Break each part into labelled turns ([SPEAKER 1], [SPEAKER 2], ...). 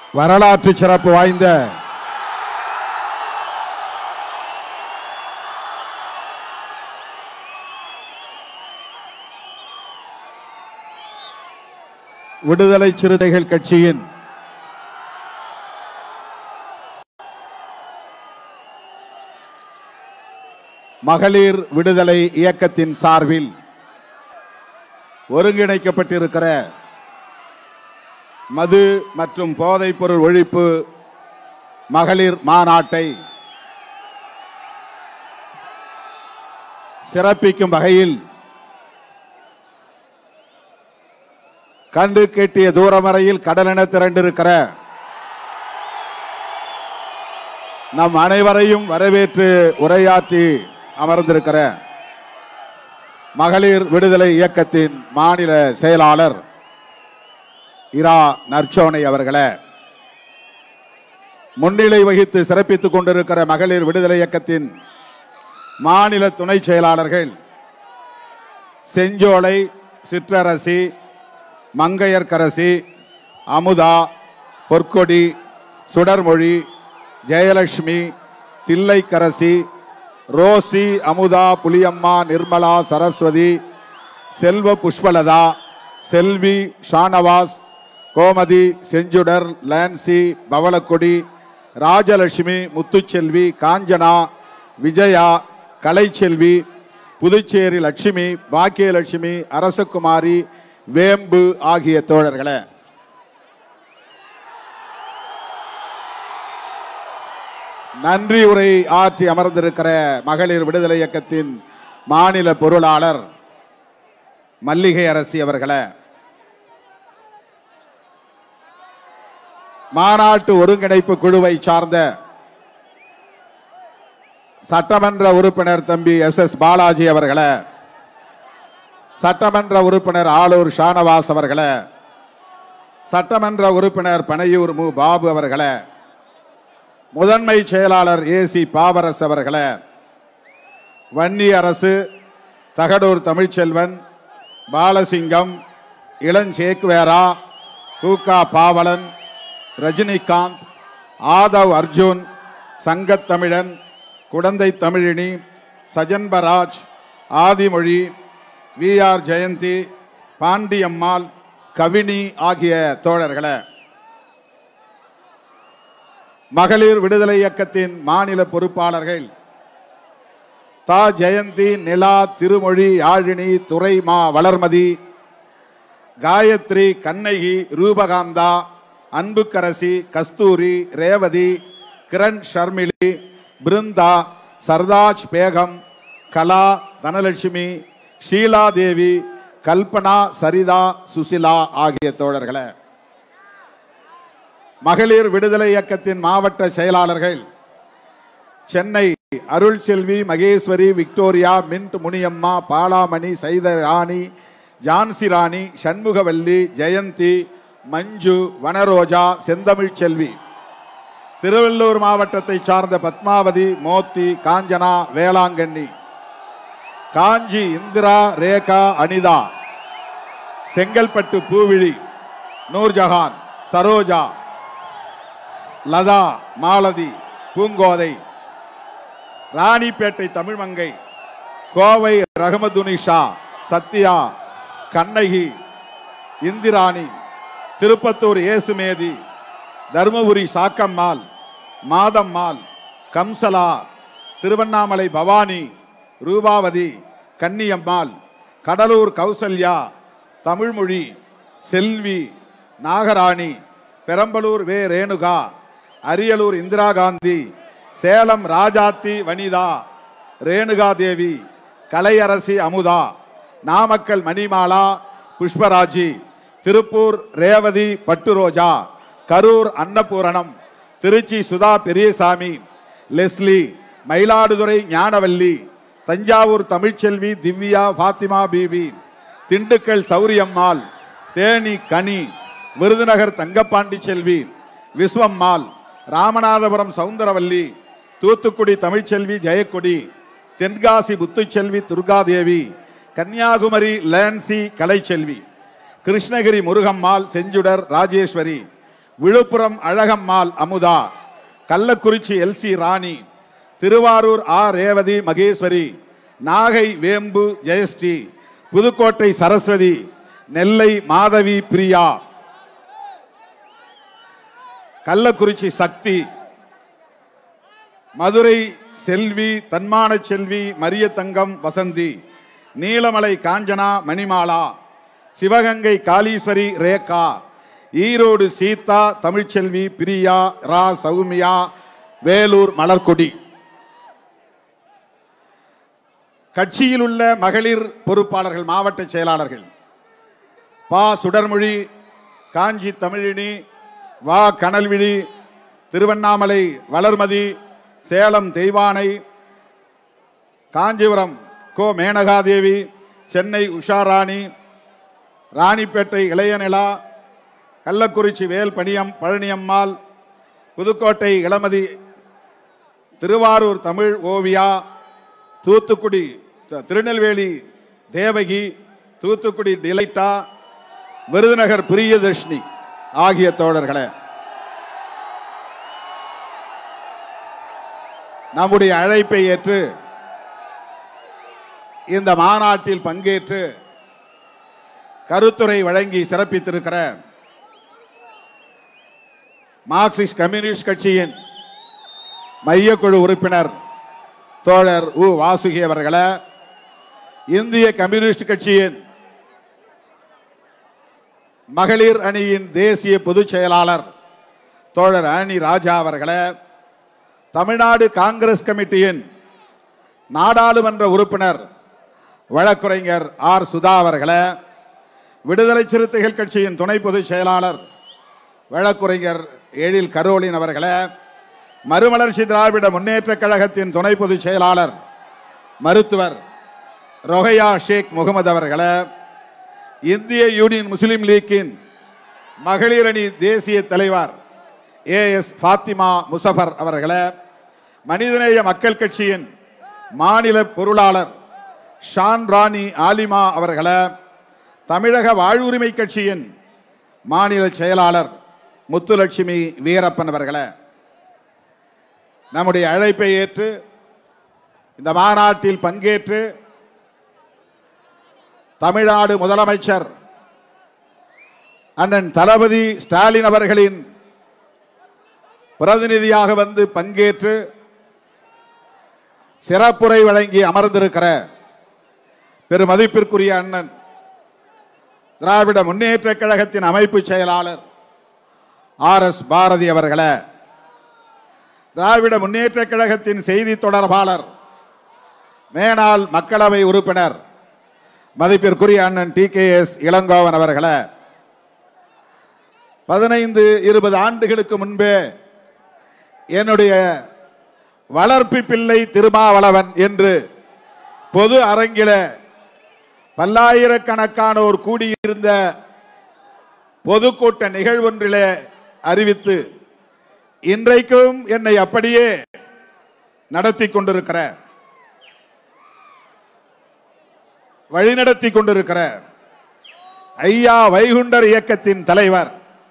[SPEAKER 1] வரலாற்று சிறப்பு வாய்ந்த விடுதலை சிறுத்தைகள் கட்சியின் மகளிர் விடுதலை இயக்கத்தின் சார்பில் ஒருங்கிணைக்கப்பட்டிருக்கிற மது மற்றும் போதைப்பொருள் ஒழிப்பு மகளிர் மாநாட்டை சிறப்பிக்கும் வகையில் கண்டு கேட்டிய தூரம் வரையில் கடலென திரண்டிருக்கிற நம் அனைவரையும் வரவேற்று உரையாற்றி அமர்ந்திருக்கிற மகளிர் விடுதலை இயக்கத்தின் மாநில செயலாளர் இரா நற்சோனை அவர்களே முன்னிலை வகித்து சிறப்பித்துக் கொண்டிருக்கிற மகளிர் விடுதலை இயக்கத்தின் மாநில துணை செயலாளர்கள் செஞ்சோலை சிற்றரசி மங்கையர்க்கரசி அமுதா பொற்கொடி சுடர்மொழி ஜெயலட்சுமி தில்லைக்கரசி ரோசி அமுதா புலியம்மா நிர்மலா சரஸ்வதி செல்வ புஷ்பலதா செல்வி ஷானவாஸ் கோமதி செஞ்சுடர் லான்சி பவளக்கொடி ராஜலட்சுமி முத்துச்செல்வி காஞ்சனா விஜயா கலைச்செல்வி புதுச்சேரி லட்சுமி பாக்கியலட்சுமி அரசகுமாரி வேம்பு ஆகிய தோழர்களே நன்றி உரை ஆற்றி அமர்ந்திருக்கிற மகளிர் விடுதலை இயக்கத்தின் மாநில பொருளாளர் மல்லிகை அரசி அவர்களே மாநாட்டு ஒருங்கிணைப்பு குழுவை சார்ந்த சட்டமன்ற உறுப்பினர் தம்பி எஸ் எஸ் பாலாஜி அவர்களே சட்டமன்ற உறுப்பினர் ஆளூர் ஷானவாஸ் அவர்களே சட்டமன்ற உறுப்பினர் பனையூர் மு பாபு அவர்களே முதன்மை செயலாளர் ஏசி பாவரஸ் அவர்களே வன்னி அரசு தகடூர் தமிழ்ச்செல்வன் பாலசிங்கம் இளஞ்சேக்வேரா கூகா பாவலன் ரஜினிகாந்த் ஆதவ் அர்ஜுன் சங்கத்தமிழன் குடந்தை தமிழினி சஜன்பராஜ் ஆதிமொழி வி ஆர் ஜெயந்தி பாண்டியம்மாள் கவினி ஆகிய தோழர்களே மகளிர் விடுதலை இயக்கத்தின் மாநில பொறுப்பாளர்கள் தா ஜெயந்தி நிலா திருமொழி யாழினி துரை மா வளர்மதி காயத்ரி கண்ணகி ரூபகாந்தா அன்புக்கரசி கஸ்தூரி ரேவதி கிரண் ஷர்மிளி பிருந்தா சர்தாஜ் பேகம் கலா தனலட்சுமி ஷீலா தேவி கல்பனா சரிதா சுசிலா ஆகிய தோழர்களே மகளிர் விடுதலை இயக்கத்தின் மாவட்ட செயலாளர்கள் சென்னை அருள் செல்வி மகேஸ்வரி விக்டோரியா மின்ட் முனியம்மா பாலாமணி சைத ராணி ஜான்சி ராணி சண்முகவல்லி ஜெயந்தி மஞ்சு வனரோஜா செந்தமிழ் செல்வி திருவள்ளூர் மாவட்டத்தை சார்ந்த பத்மாவதி மோத்தி காஞ்சனா வேளாங்கண்ணி காஞ்சி இந்திரா ரேகா அனிதா செங்கல்பட்டு பூவிழி நூர்ஜஹான் சரோஜா லதா மாலதி பூங்கோதை ராணிப்பேட்டை தமிழ்மங்கை கோவை ரஹமதுனிஷா சத்யா கண்ணகி இந்திராணி திருப்பத்தூர் ஏசுமேதி தருமபுரி சாக்கம்மாள் மாதம்மாள் கம்சலா திருவண்ணாமலை பவானி ரூபாவதி கன்னியம்மாள் கடலூர் கௌசல்யா தமிழ்மொழி செல்வி நாகராணி பெரம்பலூர் வே Renuka Ariyalur Indira Gandhi Salem Rajathi Vanitha Renuka Devi Kalaiyarasi Amudha Namakkal Manimala Pushparaji Tiruppur Revathi Patturoja Karur Annapooranam Tiruchi Sudha Periyasamy Leslie Mayiladuthurai Gnanavalli Thanjavur Tamilselvi Divya Fathima Bibi Dindigul Sowriyammal Theni Kani Virudhunagar Thangapandi Selvi Viswammal Ramanathapuram Soundaravalli Thoothukudi Tamilselvi Jayakodi Tenkasi Puthuselvi Durgadevi Kanyakumari Lancy Kalaiselvi Krishnagiri Murugammal Chenchudar Rajeswari Villupuram Azhagammal Amudha Kallakurichi Elsie Rani Thiruvarur ஆ ரேவதி மகேஸ்வரி நாகை வேம்பு ஜெயஸ்ரீ புதுக்கோட்டை சரஸ்வதி நெல்லை மாதவி பிரியா கள்ளக்குறிச்சி சக்தி மதுரை செல்வி தன்மான செல்வி மரியத்தங்கம் வசந்தி நீலமலை காஞ்சனா மணிமாலா சிவகங்கை காளீஸ்வரி ரேகா ஈரோடு சீதா தமிழ்ச்செல்வி பிரியா ரா சௌமியா வேலூர் மலர்கொடி கட்சியில் உள்ள மகளிர் பொறுப்பாளர்கள் மாவட்ட செயலாளர்கள் பா சுடர்மொழி காஞ்சி தமிழினி வா கனல்விழி திருவண்ணாமலை வளர்மதி சேலம் தெய்வானை காஞ்சிபுரம் கோ மேனகாதேவி சென்னை உஷாராணி ராணிப்பேட்டை இளையநிலா கள்ளக்குறிச்சி வேல் பணியம் பழனியம்மாள் புதுக்கோட்டை இளமதி திருவாரூர் தமிழ் ஓவியா தூத்துக்குடி த- திருநெல்வேலி தேவகி தூத்துக்குடி டிலைட்டா விருதுநகர் பிரியதர்ஷினி ஆகிய தோழர்களே நம்முடைய அழைப்பை ஏற்று இந்த மாநாட்டில் பங்கேற்று கருத்துரை வழங்கி சிறப்பித்திருக்கிற மார்க்சிஸ்ட் கம்யூனிஸ்ட் கட்சியின் மையக்குழு உறுப்பினர் தோழர் உ வாசுகி அவர்களே இந்திய கம்யூனிஸ்ட் கட்சியின் மகளிர் அணியின் தேசிய பொதுச் செயலாளர் தோழர் ஆனி ராஜா அவர்களே தமிழ்நாடு காங்கிரஸ் கமிட்டியின் நாடாளுமன்ற உறுப்பினர் வழக்குரைஞர் ஆர் சுதா அவர்களே விடுதலை சிறுத்தைகள் கட்சியின் துணை பொதுச் செயலாளர் வழக்குரைஞர் எழில் கரோலின் அவர்களே மறுமலர்ச்சி திராவிட முன்னேற்றக் கழகத்தின் துணை பொதுச் செயலாளர் மருத்துவர் ரொஹையா ஷேக் முகமது அவர்களே இந்திய யூனியன் முஸ்லிம் லீக்கின் மகளிர் அணி தேசிய தலைவர் ஏ எஸ் ஃபாத்திமா முசஃபர் அவர்களே மனிதநேய மக்கள் கட்சியின் மாநில பொருளாளர் ஷான் ராணி ஆலிமா அவர்களே தமிழக வாழ்வுரிமை கட்சியின் மாநில செயலாளர் முத்துலட்சுமி வீரப்பன் அவர்களே நம்முடைய அழைப்பை ஏற்று இந்த மாநாட்டில் பங்கேற்று தமிழ்நாடு முதலமைச்சர் அண்ணன் தளபதி ஸ்டாலின் அவர்களின் பிரதிநிதியாக வந்து பங்கேற்று சிறப்புரை வழங்கி அமர்ந்திருக்கிற பெருமதிப்பிற்குரிய அண்ணன் திராவிட முன்னேற்ற கழகத்தின் அமைப்பு செயலாளர் ஆர் எஸ் பாரதி அவர்களே திராவிட முன்னேற்ற கழகத்தின் செய்தி தொடர்பாளர் மேனாள் மக்களவை உறுப்பினர் மதிப்பிற்குரிய அண்ணன் டி கே எஸ் இளங்கோவன் அவர்களே பதினைந்து இருபது ஆண்டுகளுக்கு முன்பே என்னுடைய வளர்ப்பு பிள்ளை திருமாவளவன் என்று பொது அரங்கில பல்லாயிரக்கணக்கானோர் கூடியிருந்த பொதுக்கூட்ட நிகழ்வொன்றிலே அறிவித்து இன்றைக்கும் என்னை அப்படியே நடத்தி கொண்டிருக்கிற வழிநடத்தி கொண்டிருக்கிற ஐயா வைகுண்டர் இயக்கத்தின் தலைவர்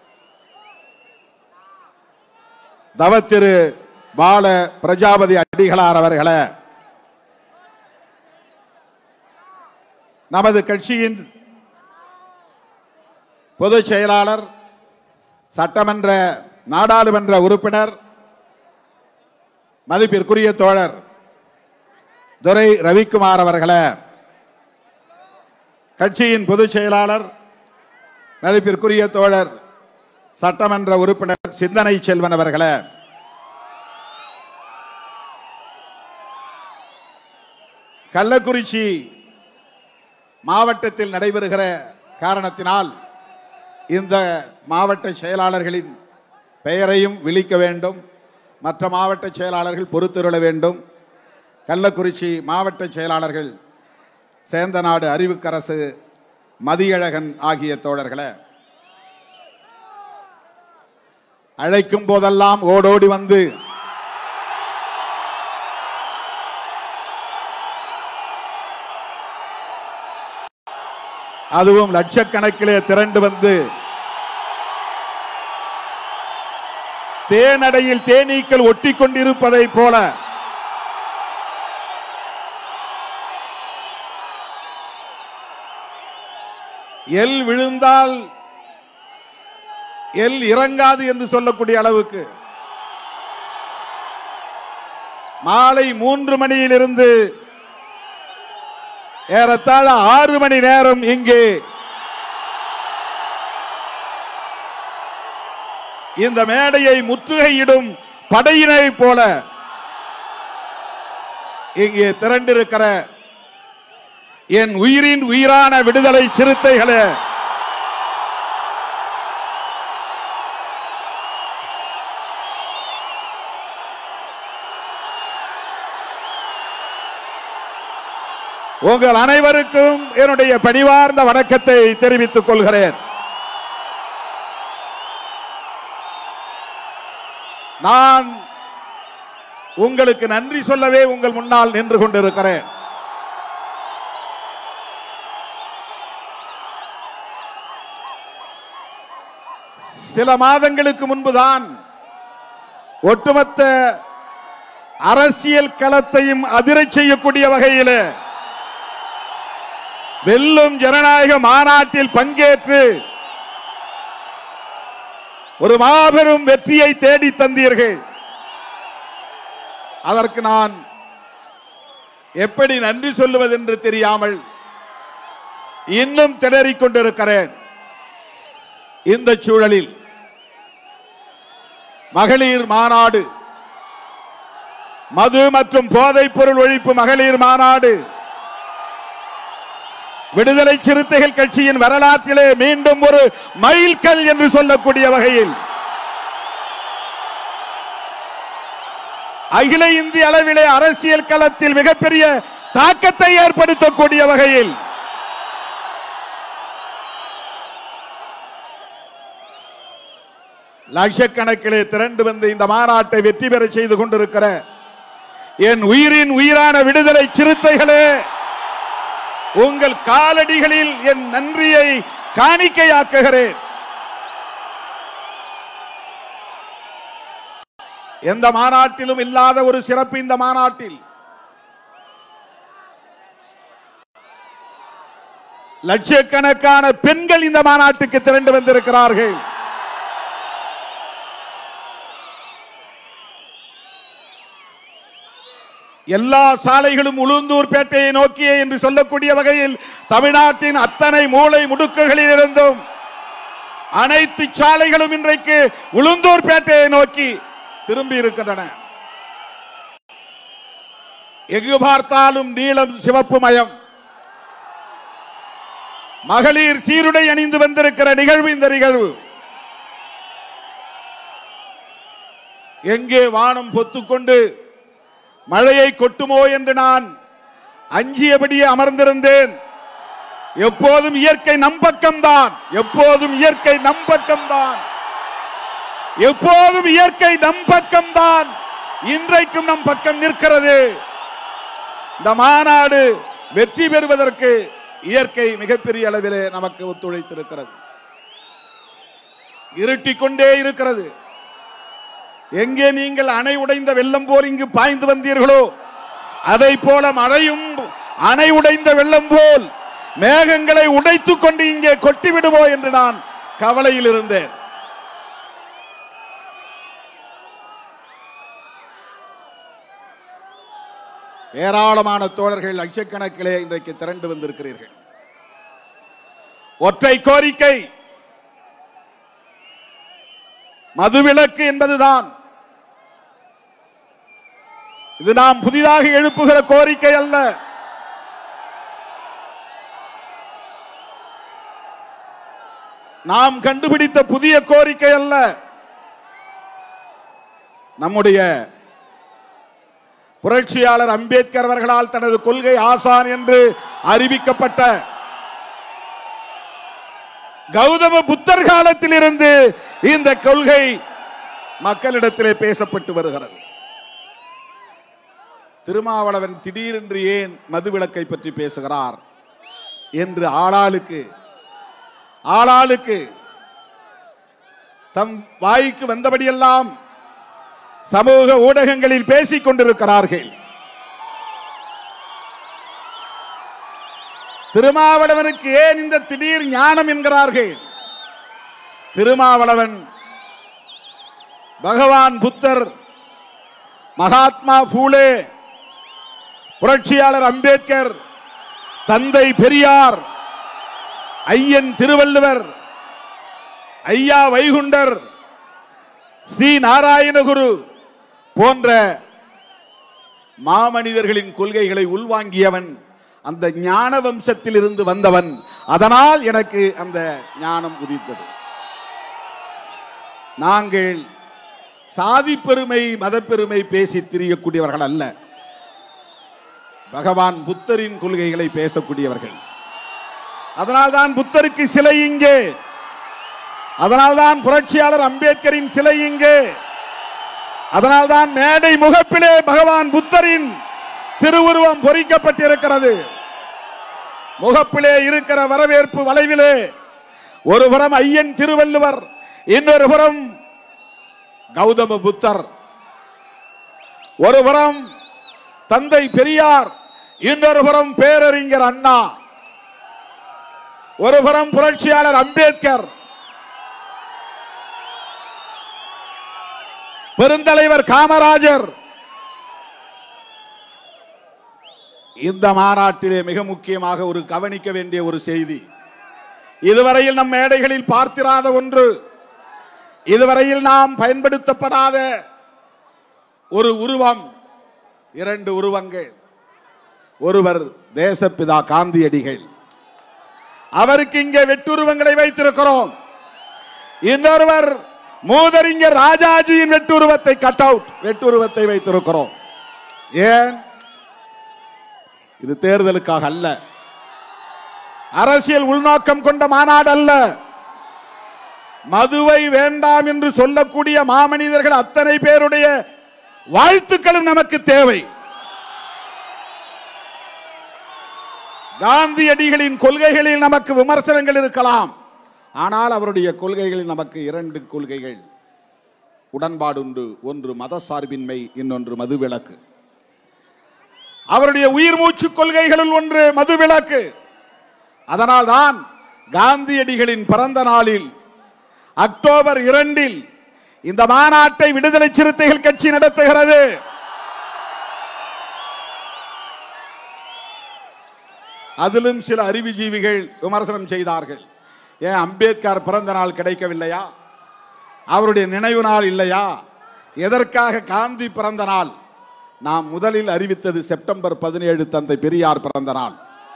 [SPEAKER 1] தவத்திரு பால பிரஜாபதி அடிகளார் அவர்களே நமது கட்சியின் பொதுச் செயலாளர் சட்டமன்ற நாடாளுமன்ற உறுப்பினர் மதிப்பிற்குரிய தோழர் துரை ரவிக்குமார் அவர்களே கட்சியின் பொதுச் செயலாளர் மதிப்பிற்குரிய தோழர் சட்டமன்ற உறுப்பினர் சிந்தனை செல்வன் அவர்களே கள்ளக்குறிச்சி மாவட்டத்தில் நடைபெறுகிற காரணத்தினால் இந்த மாவட்ட செயலாளர்களின் பெயரையும் விழிக்க வேண்டும் மற்ற மாவட்ட செயலாளர்கள் பொறுத்துருள வேண்டும் கள்ளக்குறிச்சி மாவட்ட செயலாளர்கள் சேந்தநாடு அறிவுக்கரசு மதியழகன் ஆகிய தோழர்களே அழைக்கும் போதெல்லாம் ஓடோடி வந்து அதுவும் லட்சக்கணக்கிலே திரண்டு வந்து தேனடையில் தேனீக்கள் ஒட்டி கொண்டிருப்பதை போல எல் விழுந்தால் எல் இறங்காது என்று சொல்லக்கூடிய அளவுக்கு மாலை மூன்று மணியிலிருந்து ஏறத்தாழ ஆறு மணி நேரம் இங்கே இந்த மேடையை முற்றுகையிடும் படையினை போல இங்கே திரண்டிருக்கிற என் உயிரின் உயிரான விடுதலை சிறுத்தைகளே உங்கள் அனைவருக்கும் என்னுடைய பணிவார்ந்த வணக்கத்தை தெரிவித்துக் கொள்கிறேன் நான் உங்களுக்கு நன்றி சொல்லவே உங்கள் முன்னால் நின்று கொண்டிருக்கிறேன் சில மாதங்களுக்கு முன்புதான் ஒட்டுமொத்த அரசியல் களத்தையும் அதிரச் செய்யக்கூடிய வகையில் வெல்லும் ஜனநாயக மாநாட்டில் பங்கேற்று ஒரு மாபெரும் வெற்றியை தேடி தந்தீர்கள் அதற்கு நான் எப்படி நன்றி சொல்லுவது என்று தெரியாமல் இன்னும் திணறிக் கொண்டிருக்கிறேன் இந்த சூழலில் மகளிர் மாநாடு மது மற்றும் போதைப் பொருள் ஒழிப்பு மகளிர் மாநாடு விடுதலை சிறுத்தைகள் கட்சியின் வரலாற்றிலே மீண்டும் ஒரு மைல்கல் என்று சொல்லக்கூடிய வகையில் அகில இந்திய அளவிலே அரசியல் களத்தில் மிகப்பெரிய தாக்கத்தை ஏற்படுத்தக்கூடிய வகையில் லட்சக்கணக்கிலே திரண்டு வந்து இந்த மாநாட்டை வெற்றி பெற செய்து கொண்டிருக்கிற என் உயிரின் உயிரான விடுதலை சிறுத்தைகளே உங்கள் காலடிகளில் என் நன்றியை காணிக்கையாக்குகிறேன் எந்த மாநாட்டிலும் இல்லாத ஒரு சிறப்பு இந்த மாநாட்டில் லட்சக்கணக்கான பெண்கள் இந்த மாநாட்டுக்கு திரண்டு வந்திருக்கிறார்கள் எல்லா சாலைகளும் உளுந்தூர் பேட்டையை நோக்கியே என்று சொல்லக்கூடிய வகையில் தமிழ்நாட்டின் அத்தனை மூளை முடுக்குகளில் இருந்தும் அனைத்து சாலைகளும் இன்றைக்கு உளுந்தூர் பேட்டையை நோக்கி திரும்பி இருக்கின்றன எங்கு பார்த்தாலும் நீளம் சிவப்பு மயம் மகளிர் சீருடை அணிந்து வந்திருக்கிற நிகழ்வு இந்த நிகழ்வு எங்கே வானம் பொத்துக்கொண்டு மழையை கொட்டுமோ என்று நான் அஞ்சியபடியே அமர்ந்திருந்தேன் எப்போதும் இயற்கை நம்பக்கம்தான் எப்போதும் இயற்கை நம்பக்கம்தான் எப்போதும் இயற்கை நம்பக்கம்தான் இன்றைக்கும் நம் பக்கம் நிற்கிறது இந்த மாநாடு வெற்றி பெறுவதற்கு இயற்கை மிகப்பெரிய அளவிலே நமக்கு ஒத்துழைத்திருக்கிறது இருட்டிக் கொண்டே இருக்கிறது எங்கே நீங்கள் அணை உடைந்த வெள்ளம் போல் இங்கு பாய்ந்து வந்தீர்களோ அதை போல மழையும் அணை உடைந்த வெள்ளம் போல் மேகங்களை உடைத்துக் கொண்டு இங்கே கொட்டி விடுமோ என்று நான் கவலையில் இருந்தேன் ஏராளமான தோழர்கள் லட்சக்கணக்கிலே இன்றைக்கு திரண்டு வந்திருக்கிறீர்கள் ஒற்றை கோரிக்கை மதுவிலக்கு என்பதுதான் இது நாம் புதிதாக எழுப்புகிற கோரிக்கை அல்ல நாம் கண்டுபிடித்த புதிய கோரிக்கை அல்ல நம்முடைய புரட்சியாளர் அம்பேத்கர் அவர்களால் தனது கொள்கை ஆசான் என்று அறிவிக்கப்பட்ட கௌதம புத்தர் காலத்தில் இருந்து இந்த கொள்கை மக்களிடத்திலே பேசப்பட்டு வருகிறது திருமாவளவன் திடீரென்று ஏன் மதுவிலக்கை பற்றி பேசுகிறார் என்று ஆளாளுக்கு ஆளாளுக்கு தம் வாய்க்கு வந்தபடியெல்லாம் சமூக ஊடகங்களில் பேசிக் கொண்டிருக்கிறார்கள் திருமாவளவனுக்கு ஏன் இந்த திடீர் ஞானம் என்கிறார்கள் திருமாவளவன் பகவான் புத்தர் மகாத்மா பூலே புரட்சியாளர் அம்பேத்கர் தந்தை பெரியார் ஐயன் திருவள்ளுவர் ஐயா வைகுண்டர் ஸ்ரீ நாராயணகுரு போன்ற மாமனிதர்களின் கொள்கைகளை உள்வாங்கியவன் அந்த ஞான வம்சத்தில் இருந்து வந்தவன் அதனால் எனக்கு அந்த ஞானம் உதித்தது நாங்கள் சாதி பெருமை மதப்பெருமை பேசி திரியக்கூடியவர்கள் அல்ல பகவான் புத்தரின் கொள்கைகளை பேசக்கூடியவர்கள் அதனால்தான் புத்தருக்கு சிலை இங்கே அதனால்தான் புரட்சியாளர் அம்பேத்கரின் சிலை இங்கே அதனால்தான் மேடை முகப்பிலே பகவான் புத்தரின் திருவுருவம் பொறிக்கப்பட்டிருக்கிறது முகப்பிலே இருக்கிற வரவேற்பு வளைவிலே ஒரு புறம் ஐயன் திருவள்ளுவர் இன்னொரு புறம் கௌதம புத்தர் ஒரு புறம் தந்தை பெரியார் இன்னொரு புறம் பேரறிஞர் அண்ணா ஒரு புறம் புரட்சியாளர் அம்பேத்கர் பெருந்தலைவர் காமராஜர் இந்த மாநாட்டிலே மிக முக்கியமாக ஒரு கவனிக்க வேண்டிய ஒரு செய்தி இதுவரையில் நம் மேடைகளில் பார்த்திராத ஒன்று இதுவரையில் நாம் பயன்படுத்தப்படாத ஒரு உருவம் இரண்டு உருவங்கள் ஒருவர் தேசப்பிதா காந்தியடிகள் அவருக்கு இங்கே வெட்டுருவங்களை வைத்திருக்கிறோம் இன்னொருவர் மூதறிஞர் ராஜாஜியின் வெட்டுருவத்தை கட் அவுட் வெட்டுருவத்தை வைத்திருக்கிறோம் ஏன் இது தேர்தலுக்காக அல்ல அரசியல் உள்நோக்கம் கொண்ட மாநாடு அல்ல மதுவை வேண்டாம் என்று சொல்லக்கூடிய மாமனிதர்கள் அத்தனை பேருடைய வாழ்த்துக்களும் நமக்கு தேவை காந்தியடிகளின் கொள்கைகளில் நமக்கு விமர்சனங்கள் இருக்கலாம் ஆனால் அவருடைய கொள்கைகளில் நமக்கு இரண்டு கொள்கைகள் உடன்பாடுண்டு ஒன்று மத சார்பின்மை இன்னொன்று மதுவிலக்கு அவருடைய உயிர் மூச்சு கொள்கைகளில் ஒன்று மதுவிலக்கு அதனால்தான் காந்தியடிகளின் பிறந்த நாளில் அக்டோபர் இரண்டில் இந்த மாநாட்டை விடுதலை சிறுத்தைகள் கட்சி நடத்துகிறது அதிலும் சில அறிவுஜீவிகள் விமர்சனம் செய்தார்கள் ஏன் அம்பேத்கர் பிறந்த நாள் கிடைக்கவில்லையா அவருடைய நினைவு நாள் இல்லையா எதற்காக காந்தி பிறந்த நாள் நாம் முதலில் அறிவித்தது செப்டம்பர் பதினேழு தந்தை பெரியார் பிறந்த நாள்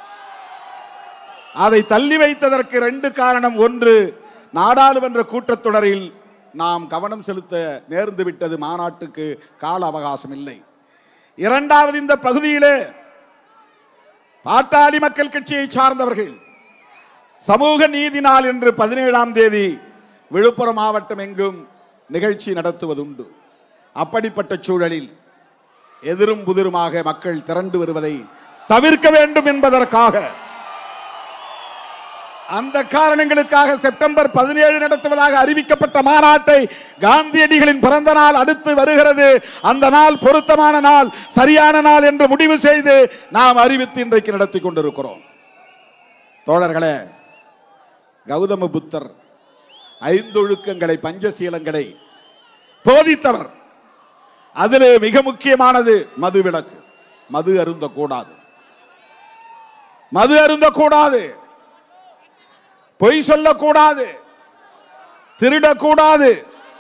[SPEAKER 1] அதை தள்ளி வைத்ததற்கு ரெண்டு காரணம் ஒன்று நாடாளுமன்ற கூட்டத்தொடரில் நாம் கவனம் செலுத்த நேர்ந்து விட்டது மாநாட்டுக்கு கால அவகாசம் இல்லை இரண்டாவது இந்த பகுதியிலே பாட்டாளி மக்கள் கட்சியை சார்ந்தவர்கள் சமூக நீதி நாள் என்று பதினேழாம் தேதி விழுப்புரம் மாவட்டம் எங்கும் நிகழ்ச்சி நடத்துவதுண்டு அப்படிப்பட்ட சூழலில் எதிரும் புதிருமாக மக்கள் திரண்டு வருவதை தவிர்க்க வேண்டும் என்பதற்காக அந்த காரணங்களுக்காக செப்டம்பர் பதினேழு நடத்துவதாக அறிவிக்கப்பட்ட மாநாட்டை காந்தியடிகளின் பிறந்த நாள் அடுத்து வருகிறது அந்த நாள் பொருத்தமான நாள் சரியான நாள் என்று முடிவு செய்து நாம் அறிவித்து இன்றைக்கு நடத்தி கொண்டிருக்கிறோம் தோழர்களே கௌதம புத்தர் ஐந்தொழுக்கங்களை பஞ்சசீலங்களை போதித்தவர் அதிலே மிக முக்கியமானது மது விளக்கு மது அருந்தக்கூடாது மது அருந்தக்கூடாது பொய் சொல்லக்கூடாது திருடக்கூடாது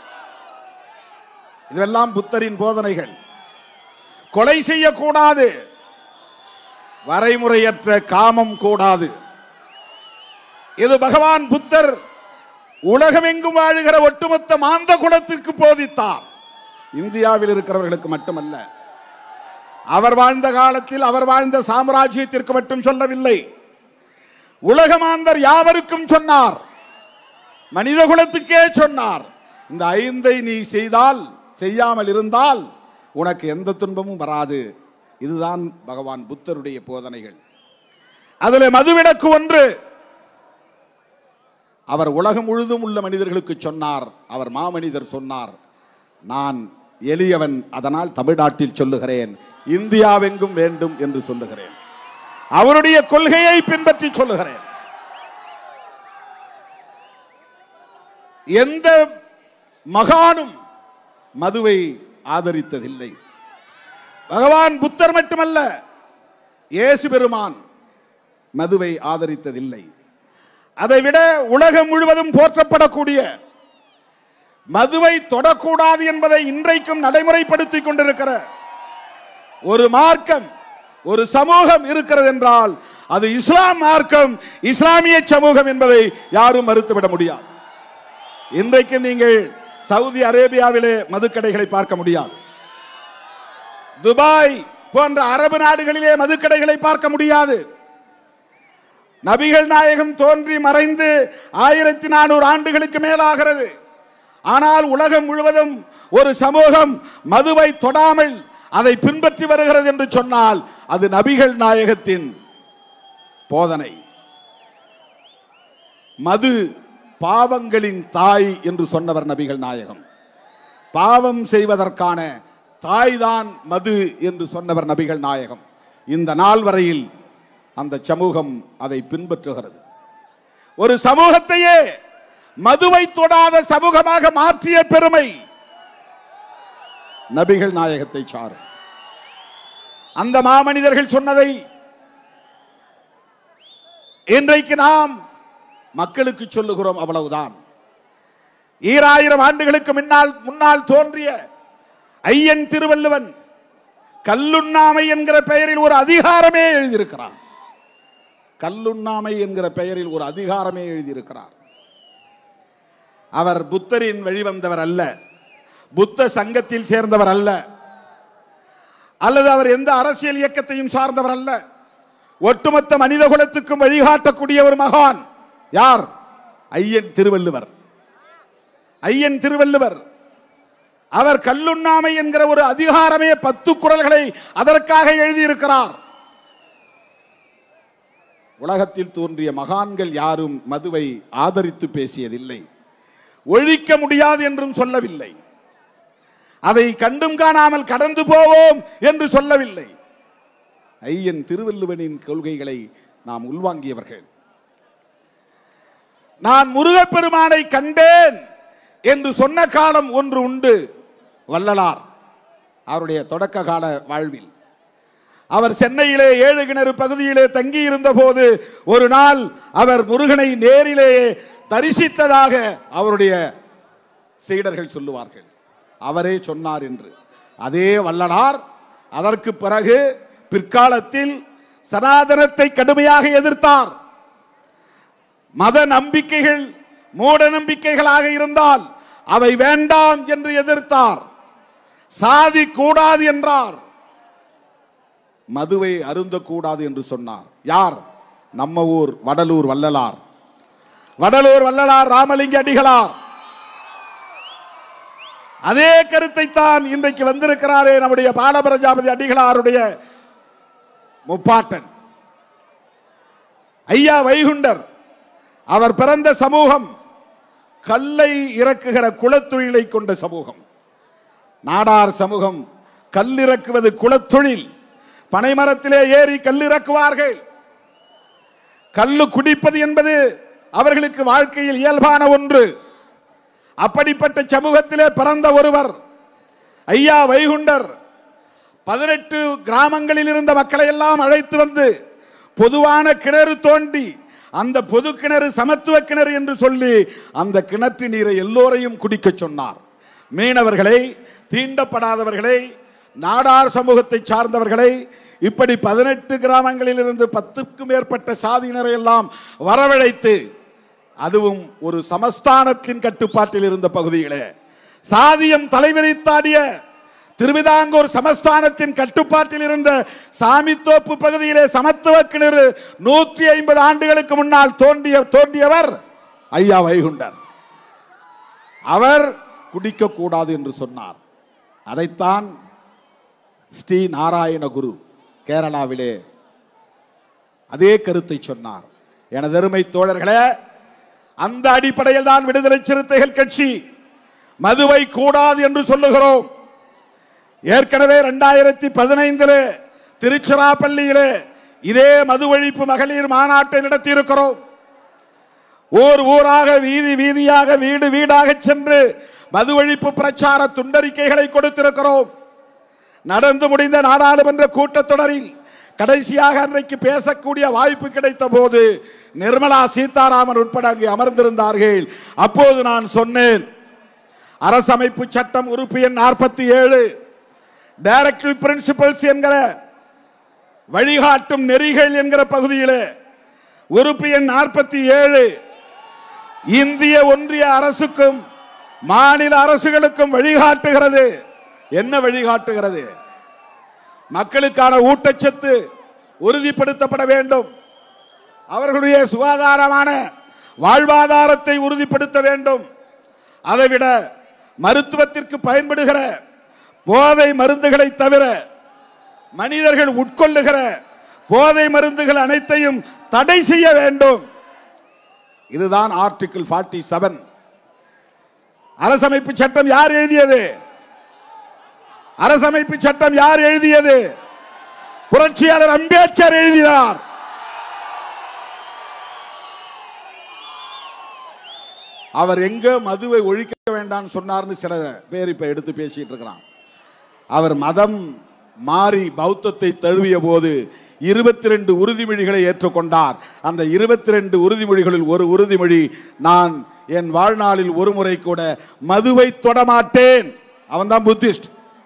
[SPEAKER 1] இதெல்லாம் புத்தரின் போதனைகள் கொலை செய்யக்கூடாது வரைமுறையற்ற காமம் கூடாது இது பகவான் புத்தர் உலகமெங்கும் வாழுகிற ஒட்டுமொத்த மாந்த குலத்திற்கு போதித்தார் இந்தியாவில் இருக்கிறவர்களுக்கு மட்டுமல்ல அவர் வாழ்ந்த காலத்தில் அவர் வாழ்ந்த சாம்ராஜ்யத்திற்கு மட்டும் சொல்லவில்லை உலகமாந்தர் யாவருக்கும் சொன்னார் மனித குலத்துக்கே சொன்னார் இந்த ஐந்தை நீ செய்தால் செய்யாமல் இருந்தால் உனக்கு எந்த துன்பமும் வராது இதுதான் பகவான் புத்தருடைய போதனைகள் அதில் மதுவிலக்கு ஒன்று அவர் உலகம் முழுதும் உள்ள மனிதர்களுக்கு சொன்னார் அவர் மாமனிதர் சொன்னார் நான் எளியவன் அதனால் தமிழ்நாட்டில் சொல்லுகிறேன் இந்தியாவெங்கும் வேண்டும் என்று சொல்லுகிறேன் அவருடைய கொள்கையை பின்பற்றி சொல்லுகிறேன் எந்த மகானும் மதுவை ஆதரித்ததில்லை பகவான் புத்தர் மட்டுமல்ல இயேசு பெருமான் மதுவை ஆதரித்ததில்லை அதைவிட உலகம் முழுவதும் போற்றப்படக்கூடிய மதுவை தொடக்கூடாது என்பதை இன்றைக்கும் நடைமுறைப்படுத்திக் கொண்டிருக்கிற ஒரு மார்க்கம் ஒரு சமூகம் இருக்கிறது என்றால் அது இஸ்லாம் மார்க்கம் இஸ்லாமிய சமூகம் என்பதை யாரும் மறுத்துவிட முடியாது இன்றைக்கு நீங்கள் சவுதி அரேபியாவிலே மதுக்கடைகளை பார்க்க முடியாது துபாய் போன்ற அரபு நாடுகளிலே மதுக்கடைகளை பார்க்க முடியாது நபிகள் நாயகம் தோன்றி மறைந்து ஆயிரத்தி நானூறு ஆண்டுகளுக்கு மேலாகிறது ஆனால் உலகம் முழுவதும் ஒரு சமூகம் மதுவை தொடாமல் அதை பின்பற்றி வருகிறது என்று சொன்னால் அது நபிகள் நாயகத்தின் போதனை மது பாவங்களின் தாய் என்று சொன்னவர் நபிகள் நாயகம் பாவம் செய்வதற்கான தாய்தான் மது என்று சொன்னவர் நபிகள் நாயகம் இந்த நாள் வரையில் அந்த சமூகம் அதை பின்பற்றுகிறது ஒரு சமூகத்தையே மதுவை தொடாத சமூகமாக மாற்றிய பெருமை நபிகள் நாயகத்தை சாரும் அந்த மாமனிதர்கள் சொன்னதை இன்றைக்கு நாம் மக்களுக்கு சொல்லுகிறோம் அவ்வளவுதான் ஈராயிரம் ஆண்டுகளுக்கு முன்னால் முன்னால் தோன்றிய ஐயன் திருவள்ளுவன் கல்லுண்ணாமை என்கிற பெயரில் ஒரு அதிகாரமே எழுதியிருக்கிறார் கல்லுண்ணாமை என்கிற பெயரில் ஒரு அதிகாரமே எழுதியிருக்கிறார் அவர் புத்தரின் வழிவந்தவர் அல்ல புத்த சங்கத்தில் சேர்ந்தவர் அல்ல அல்லது அவர் எந்த அரசியல் இயக்கத்தையும் சார்ந்தவர் அல்ல ஒட்டுமொத்த மனித குலத்துக்கும் வழிகாட்டக்கூடிய ஒரு மகான் யார் ஐயன் திருவள்ளுவர் ஐயன் திருவள்ளுவர் அவர் கல்லுண்ணாமை என்கிற ஒரு அதிகாரமே பத்து குரல்களை அதற்காக எழுதியிருக்கிறார் உலகத்தில் தோன்றிய மகான்கள் யாரும் மதுவை ஆதரித்து பேசியதில்லை ஒழிக்க முடியாது என்றும் சொல்லவில்லை அதை கண்டும் காணாமல் கடந்து போவோம் என்று சொல்லவில்லை ஐயன் திருவள்ளுவனின் கொள்கைகளை நாம் உள்வாங்கியவர்கள் நான் முருகப்பெருமானை கண்டேன் என்று சொன்ன காலம் ஒன்று உண்டு வள்ளலார் அவருடைய தொடக்க கால வாழ்வில் அவர் சென்னையிலே ஏழு கிணறு பகுதியிலே தங்கி இருந்த போது ஒரு நாள் அவர் முருகனை நேரிலே தரிசித்ததாக அவருடைய சீடர்கள் சொல்லுவார்கள் அவரே சொன்னார் என்று அதே வள்ளலார் அதற்கு பிறகு பிற்காலத்தில் சனாதனத்தை கடுமையாக எதிர்த்தார் மத நம்பிக்கைகள் மூட நம்பிக்கைகளாக இருந்தால் அவை வேண்டாம் என்று எதிர்த்தார் சாதி கூடாது என்றார் மதுவை அருந்தக்கூடாது என்று சொன்னார் யார் நம்ம ஊர் வடலூர் வள்ளலார் வடலூர் வள்ளலார் ராமலிங்க அடிகளார் அதே கருத்தை தான் இன்றைக்கு வந்திருக்கிறாரே நம்முடைய பாலபிரஜாபதி அடிகளாருடைய முப்பாட்டன் ஐயா வைகுண்டர் அவர் பிறந்த சமூகம் கல்லை இறக்குகிற குலத்தொழிலை கொண்ட சமூகம் நாடார் சமூகம் கல்லிறக்குவது குலத்தொழில் பனைமரத்திலே ஏறி கல்லிறக்குவார்கள் கல்லு குடிப்பது என்பது அவர்களுக்கு வாழ்க்கையில் இயல்பான ஒன்று அப்படிப்பட்ட சமூகத்திலே பிறந்த ஒருவர் ஐயா வைகுண்டர் பதினெட்டு கிராமங்களில் இருந்த மக்களை எல்லாம் அழைத்து வந்து பொதுவான கிணறு தோண்டி அந்த பொது கிணறு சமத்துவ கிணறு என்று சொல்லி அந்த கிணற்று நீரை எல்லோரையும் குடிக்க சொன்னார் மீனவர்களை தீண்டப்படாதவர்களை நாடார் சமூகத்தை சார்ந்தவர்களை இப்படி பதினெட்டு கிராமங்களில் இருந்து பத்துக்கும் மேற்பட்ட சாதியினரை எல்லாம் வரவழைத்து அதுவும் ஒரு சமஸ்தானத்தின் கட்டுப்பாட்டில் இருந்த பகுதிகளே சாதியம் தலைவிரித்தாடிய திருவிதாங்கூர் சமஸ்தானத்தின் கட்டுப்பாட்டில் இருந்த சாமித்தோப்பு பகுதியிலே சமத்துவ கிணறு நூற்றி ஐம்பது ஆண்டுகளுக்கு முன்னால் தோன்றிய தோன்றியவர் ஐயா வைகுண்டர் அவர் குடிக்க கூடாது என்று சொன்னார் அதைத்தான் ஸ்ரீ நாராயண குரு கேரளாவிலே அதே கருத்தை சொன்னார் எனது அருமை தோழர்களே அந்த அடிப்படையில் தான் விடுதலை சிறுத்தைகள் கட்சி மதுவை கூடாது என்று சொல்லுகிறோம் ஏற்கனவே இரண்டாயிரத்தி பதினைந்தில் திருச்சிராப்பள்ளியிலே இதே மது ஒழிப்பு மகளிர் மாநாட்டை நடத்தி இருக்கிறோம் ஊர் ஊராக வீதி வீதியாக வீடு வீடாக சென்று மது ஒழிப்பு பிரச்சார துண்டறிக்கைகளை கொடுத்திருக்கிறோம் நடந்து முடிந்த நாடாளுமன்ற கூட்டத்தொடரில் கடைசியாக அன்றைக்கு பேசக்கூடிய வாய்ப்பு கிடைத்த போது நிர்மலா சீதாராமன் உட்பட அங்கே அமர்ந்திருந்தார்கள் அப்போது நான் சொன்னேன் அரசமைப்பு சட்டம் உறுப்பு எண் நாற்பத்தி ஏழு டைரக்டிவ் பிரின்சிபல்ஸ் என்கிற வழிகாட்டும் நெறிகள் என்கிற பகுதியிலே உறுப்பு எண் நாற்பத்தி ஏழு இந்திய ஒன்றிய அரசுக்கும் மாநில அரசுகளுக்கும் வழிகாட்டுகிறது என்ன வழிகாட்டுகிறது மக்களுக்கான ஊட்டச்சத்து உறுதிப்படுத்தப்பட வேண்டும் அவர்களுடைய சுகாதாரமான வாழ்வாதாரத்தை உறுதிப்படுத்த வேண்டும் அதைவிட மருத்துவத்திற்கு பயன்படுகிற போதை மருந்துகளை தவிர மனிதர்கள் உட்கொள்ளுகிற போதை மருந்துகள் அனைத்தையும் தடை செய்ய வேண்டும் இதுதான் ஆர்டிகிள் 47 செவன் அரசமைப்பு சட்டம் யார் எழுதியது அரசமைப்பு சட்டம் யார் எழுதியது புரட்சியாளர் அம்பேத்கர் எழுதினார் அவர் எங்க மதுவை ஒழிக்க வேண்டாம் சொன்னார்னு சில பேர் இப்ப எடுத்து பேசிட்டு இருக்கிறான் அவர் மதம் மாறி பௌத்தத்தை தழுவிய போது இருபத்தி ரெண்டு உறுதிமொழிகளை ஏற்றுக்கொண்டார் அந்த இருபத்தி ரெண்டு உறுதிமொழிகளில் ஒரு உறுதிமொழி நான் என் வாழ்நாளில் ஒரு முறை கூட மதுவை தொடமாட்டேன் அவன் தான் புத்திஸ்ட்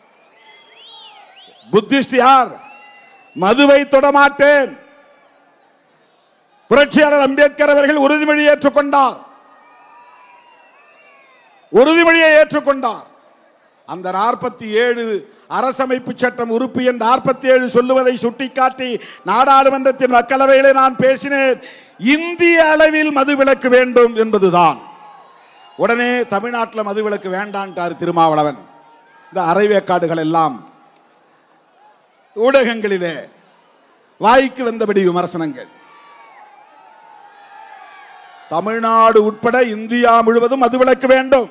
[SPEAKER 1] புத்திஸ்ட் யார் மதுவை தொடமாட்டேன் புரட்சியாளர் அம்பேத்கர் அவர்கள் உறுதிமொழி ஏற்றுக்கொண்டார் உறுதிமொழியை ஏற்றுக்கொண்டார் அந்த நாற்பத்தி ஏழு அரசமைப்பு சட்டம் உறுப்பு எண் நாற்பத்தி ஏழு சொல்லுவதை சுட்டிக்காட்டி நாடாளுமன்றத்தின் மக்களவையிலே நான் பேசினேன் இந்திய அளவில் மதுவிலக்கு வேண்டும் என்பதுதான் உடனே தமிழ்நாட்டில் மதுவிலக்கு வேண்டான்ட்டார் திருமாவளவன் இந்த அரைவேக்காடுகள் எல்லாம் ஊடகங்களிலே வாய்க்கு வந்தபடி விமர்சனங்கள் தமிழ்நாடு உட்பட இந்தியா முழுவதும் மதுவிலக்கு வேண்டும்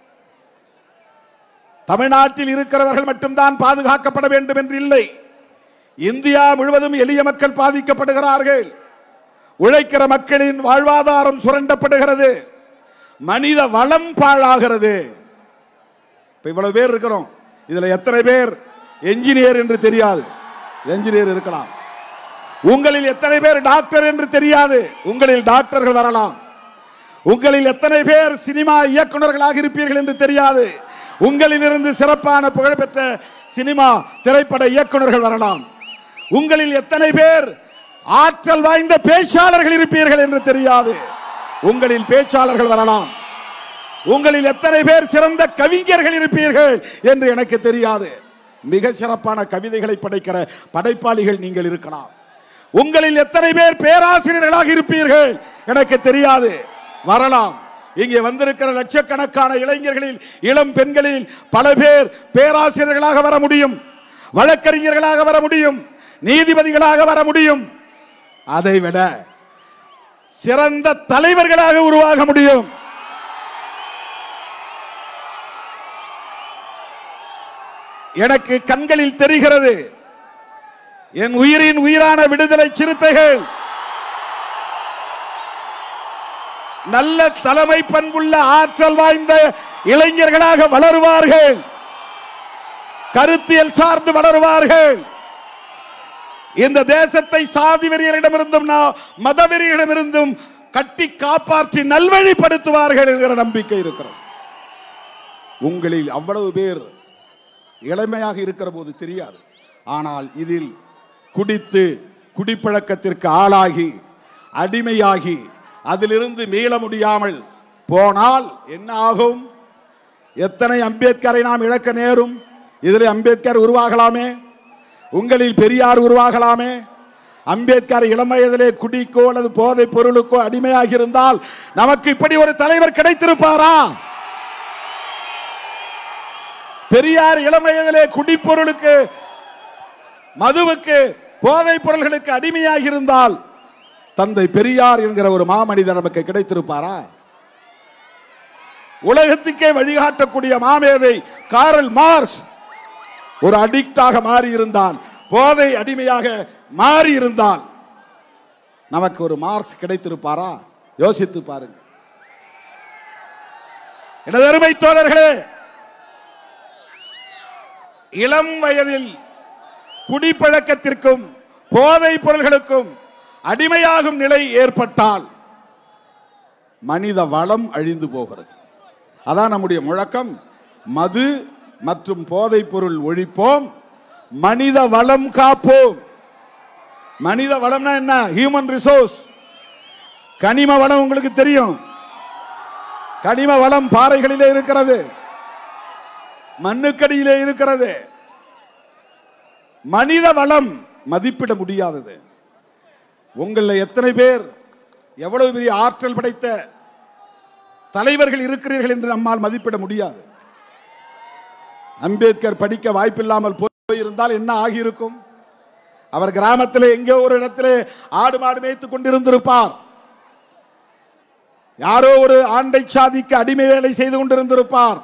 [SPEAKER 1] தமிழ்நாட்டில் இருக்கிறவர்கள் மட்டும்தான் பாதுகாக்கப்பட வேண்டும் என்று இல்லை இந்தியா முழுவதும் எளிய மக்கள் பாதிக்கப்படுகிறார்கள் உழைக்கிற மக்களின் வாழ்வாதாரம் சுரண்டப்படுகிறது மனித வளம் பாழாகிறது இப்ப இவ்வளவு பேர் இருக்கிறோம் இதுல எத்தனை பேர் என்ஜினியர் என்று தெரியாது என்ஜினியர் இருக்கலாம் உங்களில் எத்தனை பேர் டாக்டர் என்று தெரியாது உங்களில் டாக்டர்கள் வரலாம் உங்களில் எத்தனை பேர் சினிமா இயக்குனர்களாக இருப்பீர்கள் என்று தெரியாது உங்களில் இருந்து சிறப்பான புகழ்பெற்ற சினிமா திரைப்பட இயக்குனர்கள் வரலாம் உங்களில் எத்தனை பேர் ஆற்றல் வாய்ந்த பேச்சாளர்கள் இருப்பீர்கள் என்று தெரியாது உங்களில் பேச்சாளர்கள் வரலாம் உங்களில் எத்தனை பேர் சிறந்த கவிஞர்கள் இருப்பீர்கள் என்று எனக்கு தெரியாது மிக சிறப்பான கவிதைகளை படைக்கிற படைப்பாளிகள் நீங்கள் இருக்கலாம் உங்களில் எத்தனை பேர் பேராசிரியர்களாக இருப்பீர்கள் எனக்கு தெரியாது வரலாம் இங்கே வந்திருக்கிற லட்சக்கணக்கான இளைஞர்களில் இளம் பெண்களில் பல பேர் பேராசிரியர்களாக வர முடியும் வழக்கறிஞர்களாக வர முடியும் நீதிபதிகளாக வர முடியும் அதைவிட சிறந்த தலைவர்களாக உருவாக முடியும் எனக்கு கண்களில் தெரிகிறது என் உயிரின் உயிரான விடுதலை சிறுத்தைகள் நல்ல தலைமை பண்புள்ள ஆற்றல் வாய்ந்த இளைஞர்களாக வளருவார்கள் கருத்தியல் சார்ந்து வளருவார்கள் இந்த தேசத்தை சாதி வெறியரிடமிருந்தும் நா- மத வெறியரிடமிருந்தும் கட்டி காப்பாற்றி நல்வழிப்படுத்துவார்கள் என்கிற நம்பிக்கை இருக்கிறது உங்களில் அவ்வளவு பேர் இளமையாக இருக்கிற போது தெரியாது ஆனால் இதில் குடித்து குடிப்பழக்கத்திற்கு ஆளாகி அடிமையாகி அதிலிருந்து மீள முடியாமல் போனால் என்ன ஆகும் எத்தனை அம்பேத்கரை நாம் இழக்க நேரும் இதில் அம்பேத்கர் உருவாகலாமே உங்களில் பெரியார் உருவாகலாமே அம்பேத்கர் இளம் வயதிலே குடிக்கோ அல்லது போதைப் பொருளுக்கோ அடிமையாகி இருந்தால் நமக்கு இப்படி ஒரு தலைவர் கிடைத்திருப்பாரா பெரியார் இளம் வயதிலே குடிப்பொருளுக்கு மதுவுக்கு போதைப் பொருள்களுக்கு அடிமையாகி இருந்தால் தந்தை பெரியார் என்கிற ஒரு மாமனிதர் நமக்கு கிடைத்திருப்பாரா உலகத்துக்கே வழிகாட்டக்கூடிய மாமேதை காரல் மார்க்ஸ் ஒரு அடிக்டாக மாறி இருந்தால் போதை அடிமையாக மாறி இருந்தால் நமக்கு ஒரு மார்க்ஸ் கிடைத்திருப்பாரா யோசித்து பாருங்க எனது அருமை தோழர்களே இளம் வயதில் குடிப்பழக்கத்திற்கும் போதைப் பொருள்களுக்கும் அடிமையாகும் நிலை ஏற்பட்டால் மனித வளம் அழிந்து போகிறது அதான் நம்முடைய முழக்கம் மது மற்றும் போதைப் பொருள் ஒழிப்போம் மனித வளம் காப்போம் மனித வளம்னா என்ன ஹியூமன் ரிசோர்ஸ் கனிம வளம் உங்களுக்கு தெரியும் கனிம வளம் பாறைகளிலே இருக்கிறது மண்ணுக்கடியிலே இருக்கிறது மனித வளம் மதிப்பிட முடியாதது உங்களில் எத்தனை பேர் எவ்வளவு பெரிய ஆற்றல் படைத்த தலைவர்கள் இருக்கிறீர்கள் என்று நம்மால் மதிப்பிட முடியாது அம்பேத்கர் படிக்க வாய்ப்பில்லாமல் போயிருந்தால் என்ன ஆகியிருக்கும் அவர் கிராமத்தில் எங்கோ ஒரு இடத்திலே ஆடு மாடு மேய்த்துக் கொண்டிருந்திருப்பார் யாரோ ஒரு ஆண்டை சாதிக்கு அடிமை வேலை செய்து கொண்டிருந்திருப்பார்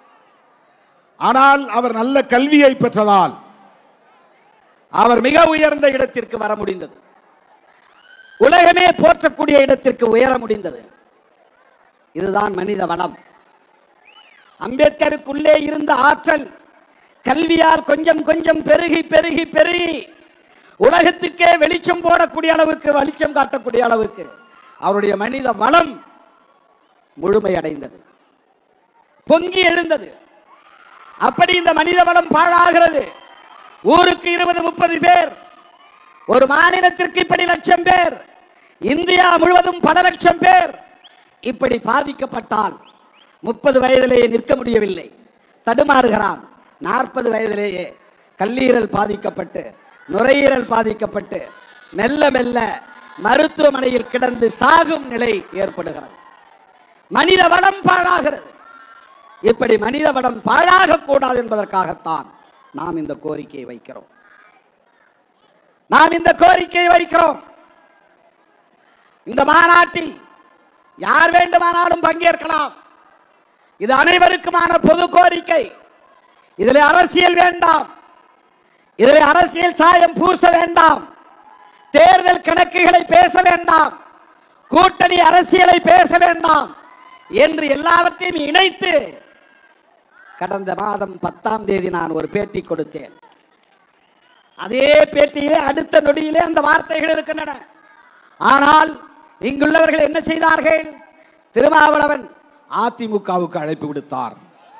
[SPEAKER 1] ஆனால் அவர் நல்ல கல்வியை பெற்றதால்
[SPEAKER 2] அவர் மிக உயர்ந்த இடத்திற்கு வர முடிந்தது உலகமே போற்றக்கூடிய இடத்திற்கு உயர முடிந்தது இதுதான் மனித வளம் அம்பேத்கருக்குள்ளே இருந்த ஆற்றல் கல்வியால் கொஞ்சம் கொஞ்சம் பெருகி பெருகி பெருகி உலகத்துக்கே வெளிச்சம் போடக்கூடிய அளவுக்கு வெளிச்சம் காட்டக்கூடிய அளவுக்கு அவருடைய மனித வளம் முழுமையடைந்தது பொங்கி எழுந்தது அப்படி இந்த மனித வளம் பாழாகிறது ஊருக்கு இருபது முப்பது பேர் ஒரு மாநிலத்திற்கு இப்படி லட்சம் பேர் இந்தியா முழுவதும் பல லட்சம் பேர் இப்படி பாதிக்கப்பட்டால் முப்பது வயதிலேயே நிற்க முடியவில்லை தடுமாறுகிறான் நாற்பது வயதிலேயே கல்லீரல் பாதிக்கப்பட்டு நுரையீரல் பாதிக்கப்பட்டு மெல்ல மெல்ல மருத்துவமனையில் கிடந்து சாகும் நிலை ஏற்படுகிறது மனித வளம் பாழாகிறது இப்படி மனித வளம் பாழாக கூடாது என்பதற்காகத்தான் நாம் இந்த கோரிக்கையை வைக்கிறோம் நாம் இந்த கோரிக்கையை வைக்கிறோம் இந்த மாநாட்டில் யார் வேண்டுமானாலும் பங்கேற்கலாம் இது அனைவருக்குமான பொது கோரிக்கை இதில் அரசியல் வேண்டாம் இதில் அரசியல் சாயம் பூச வேண்டாம் தேர்தல் கணக்குகளை பேச வேண்டாம் கூட்டணி அரசியலை பேச வேண்டாம் என்று எல்லாவற்றையும் இணைத்து கடந்த மாதம் பத்தாம் தேதி நான் ஒரு பேட்டி கொடுத்தேன் அதே பேட்டியிலே அடுத்த நொடியிலே அந்த வார்த்தைகள் இருக்கின்றன ஆனால் இங்குள்ளவர்கள் என்ன செய்தார்கள் திருமாவளவன்
[SPEAKER 1] அதிமுகவுக்கு அழைப்பு விடுத்தார்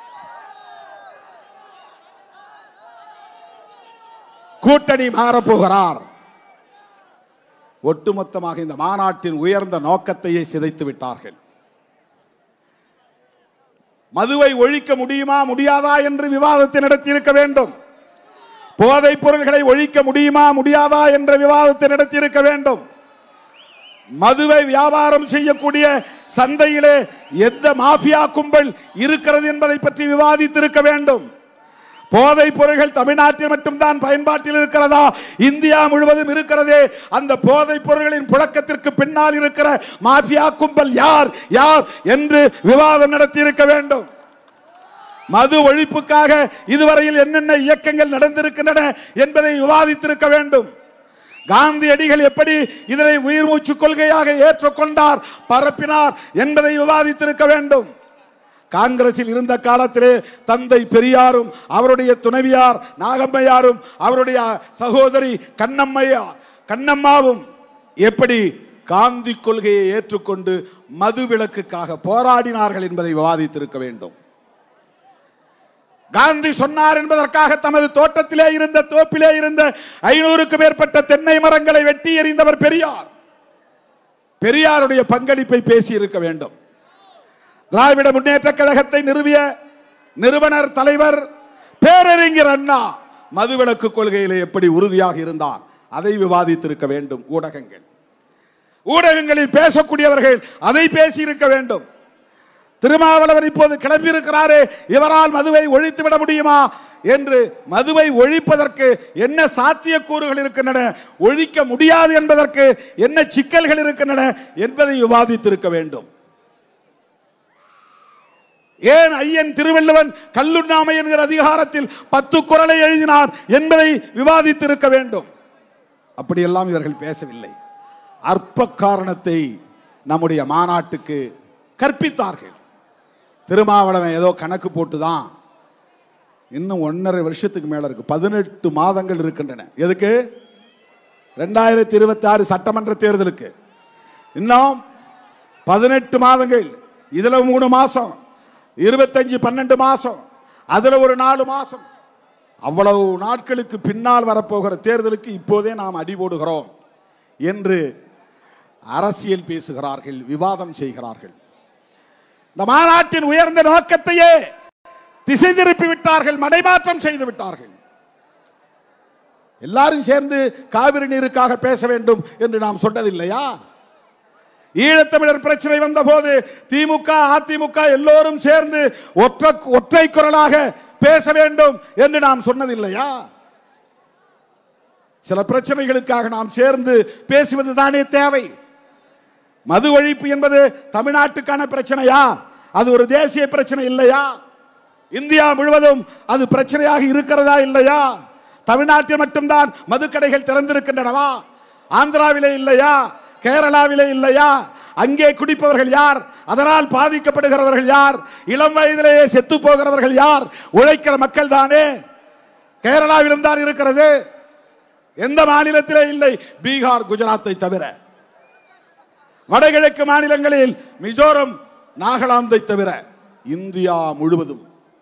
[SPEAKER 1] கூட்டணி மாறப்போகிறார் ஒட்டுமொத்தமாக இந்த மாநாட்டின் உயர்ந்த நோக்கத்தையே சிதைத்து விட்டார்கள் மதுவை ஒழிக்க முடியுமா முடியாதா என்று விவாதத்தை நடத்தியிருக்க வேண்டும் போதைப் பொருள்களை ஒழிக்க முடியுமா முடியாதா என்ற விவாதத்தை நடத்தியிருக்க வேண்டும் மதுவை வியாபாரம் செய்யக்கூடிய சந்தையிலே எந்த மாஃபியா கும்பல் இருக்கிறது என்பதை பற்றி விவாதித்திருக்க வேண்டும் போதைப் பொருள்கள் தமிழ்நாட்டில் மட்டும்தான் பயன்பாட்டில் இருக்கிறதா இந்தியா முழுவதும் இருக்கிறதே அந்த போதைப் பொருள்களின் புழக்கத்திற்கு பின்னால் இருக்கிற மாஃபியா கும்பல் யார் யார் என்று விவாதம் நடத்தி இருக்க வேண்டும் மது ஒழிப்புக்காக இதுவரையில் என்னென்ன இயக்கங்கள் நடந்திருக்கின்றன என்பதை விவாதித்திருக்க வேண்டும் காந்தியடிகள் எப்படி இதனை உயிர் மூச்சு கொள்கையாக ஏற்றுக்கொண்டார் பரப்பினார் என்பதை விவாதித்திருக்க வேண்டும் காங்கிரஸில் இருந்த காலத்திலே தந்தை பெரியாரும் அவருடைய துணைவியார் நாகம்மையாரும் அவருடைய சகோதரி கண்ணம்மையா கண்ணம்மாவும் எப்படி காந்தி கொள்கையை ஏற்றுக்கொண்டு மது விலக்குக்காக போராடினார்கள் என்பதை விவாதித்திருக்க வேண்டும் காந்தி சொன்னார் என்பதற்காக தமது தோட்டத்திலே இருந்த தோப்பிலே இருந்த ஐநூறுக்கு மேற்பட்ட தென்னை மரங்களை வெட்டி எறிந்தவர் பெரியார் பெரியாருடைய பங்களிப்பை பேசி இருக்க வேண்டும் திராவிட முன்னேற்ற கழகத்தை நிறுவிய நிறுவனர் தலைவர் பேரறிஞர் அண்ணா மதுவிலக்கு கொள்கையிலே எப்படி உறுதியாக இருந்தார் அதை விவாதித்திருக்க வேண்டும் ஊடகங்கள் ஊடகங்களில் பேசக்கூடியவர்கள் அதை பேசியிருக்க வேண்டும் திருமாவளவன் இப்போது கிளம்பியிருக்கிறாரே இவரால் மதுவை ஒழித்து விட முடியுமா என்று மதுவை ஒழிப்பதற்கு என்ன சாத்தியக்கூறுகள் இருக்கின்றன ஒழிக்க முடியாது என்பதற்கு என்ன சிக்கல்கள் இருக்கின்றன என்பதை விவாதித்திருக்க வேண்டும் ஏன் ஐயன் திருவள்ளுவன் கல்லுண்ணாமை என்கிற அதிகாரத்தில் பத்து குறளை எழுதினார் என்பதை விவாதித்திருக்க வேண்டும் அப்படியெல்லாம் இவர்கள் பேசவில்லை அற்ப காரணத்தை நம்முடைய மாநாட்டுக்கு கற்பித்தார்கள் திருமாவளவன் ஏதோ கணக்கு போட்டு தான் இன்னும் ஒன்றரை வருஷத்துக்கு மேல இருக்கு பதினெட்டு மாதங்கள் இருக்கின்றன எதுக்கு ரெண்டாயிரத்தி இருபத்தி ஆறு சட்டமன்ற தேர்தலுக்கு இன்னும் பதினெட்டு மாதங்கள் இதுல மூணு மாசம் இருபத்தஞ்சு பன்னெண்டு மாசம் அதுல ஒரு நாலு மாசம் அவ்வளவு நாட்களுக்கு பின்னால் வரப்போகிற தேர்தலுக்கு இப்போதே நாம் அடி போடுகிறோம் என்று அரசியல் பேசுகிறார்கள் விவாதம் செய்கிறார்கள் இந்த மாநாட்டின் உயர்ந்த நோக்கத்தையே திசை திருப்பி விட்டார்கள் மடைமாற்றம் செய்து விட்டார்கள் எல்லாரும் சேர்ந்து காவிரி நீருக்காக பேச வேண்டும் என்று நாம் சொன்னதில்லையா ஈழத்தமிழர் பிரச்சனை வந்தபோது திமுக அதிமுக எல்லோரும் சேர்ந்து ஒற்றை ஒற்றை குரலாக பேச வேண்டும் என்று நாம் சொன்னதில்லையா சில பிரச்சனைகளுக்காக நாம் சேர்ந்து பேசுவது தானே தேவை மது ஒழிப்பு என்பது தமிழ்நாட்டுக்கான பிரச்சனையா அது ஒரு தேசிய பிரச்சனை இல்லையா இந்தியா முழுவதும் அது பிரச்சனையாக இருக்கிறதா இல்லையா தமிழ்நாட்டில் மட்டும்தான் மதுக்கடைகள் திறந்திருக்கின்றனவா ஆந்திராவிலே இல்லையா கேரளாவிலே இல்லையா அங்கே குடிப்பவர்கள் யார் அதனால் பாதிக்கப்படுகிறவர்கள் யார் இளம் வயதிலேயே செத்து போகிறவர்கள் யார் உழைக்கிற மக்கள் தானே கேரளாவிலும் தான் இருக்கிறது எந்த மாநிலத்திலே இல்லை பீகார் குஜராத்தை தவிர வடகிழக்கு மாநிலங்களில் மிசோரம் நாகாலாந்தை தவிர இந்தியா முழுவதும்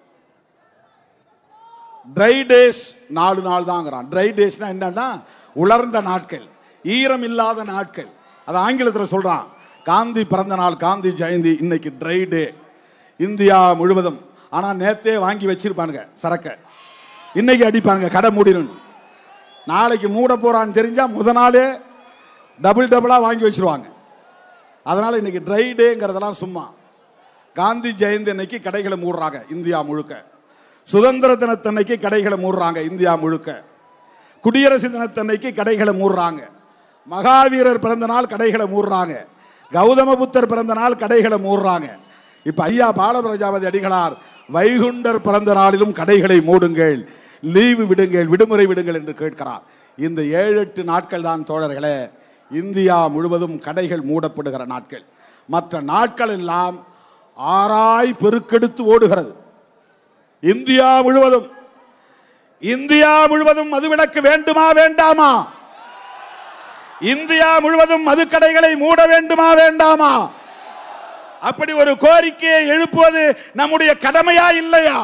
[SPEAKER 1] ட்ரை டேஸ் நாலு நாள் தாங்கிறான் ட்ரை டேஸ்னா என்னன்னா உலர்ந்த நாட்கள் ஈரம் இல்லாத நாட்கள் அது ஆங்கிலத்தில் சொல்றான் காந்தி பிறந்த நாள் காந்தி ஜெயந்தி இன்னைக்கு ட்ரை டே இந்தியா முழுவதும் ஆனா நேத்தே வாங்கி வச்சிருப்பானுங்க சரக்க இன்னைக்கு அடிப்பானுங்க கடை மூடிடும் நாளைக்கு மூட போறான்னு தெரிஞ்சா முத நாளே டபுள் டபுளா வாங்கி வச்சிருவாங்க அதனால இன்னைக்கு ட்ரை டேங்கிறதெல்லாம் சும்மா காந்தி ஜெயந்தி அன்னைக்கு கடைகளை மூடுறாங்க இந்தியா முழுக்க சுதந்திர தினத்தன்னைக்கு கடைகளை மூடுறாங்க இந்தியா முழுக்க குடியரசு தினத்தன்னைக்கு கடைகளை மூடுறாங்க மகாவீரர் பிறந்த நாள் கடைகளை மூடுறாங்க கௌதம புத்தர் பிறந்த நாள் கடைகளை மூடுறாங்க இப்ப ஐயா பாலபிரஜாபதி அடிகளார் வைகுண்டர் பிறந்த நாளிலும் கடைகளை மூடுங்கள் லீவு விடுங்கள் விடுமுறை விடுங்கள் என்று கேட்கிறார் இந்த ஏழு எட்டு நாட்கள் தான் தோழர்களே இந்தியா முழுவதும் கடைகள் மூடப்படுகிற நாட்கள் மற்ற நாட்கள் எல்லாம் ஆராய் பெருக்கெடுத்து ஓடுகிறது இந்தியா முழுவதும் இந்தியா முழுவதும் மதுவிலக்கு வேண்டுமா வேண்டாமா இந்தியா முழுவதும் மதுக்கடைகளை மூட வேண்டுமா வேண்டாமா அப்படி ஒரு கோரிக்கையை எழுப்புவது நம்முடைய கடமையா இல்லையா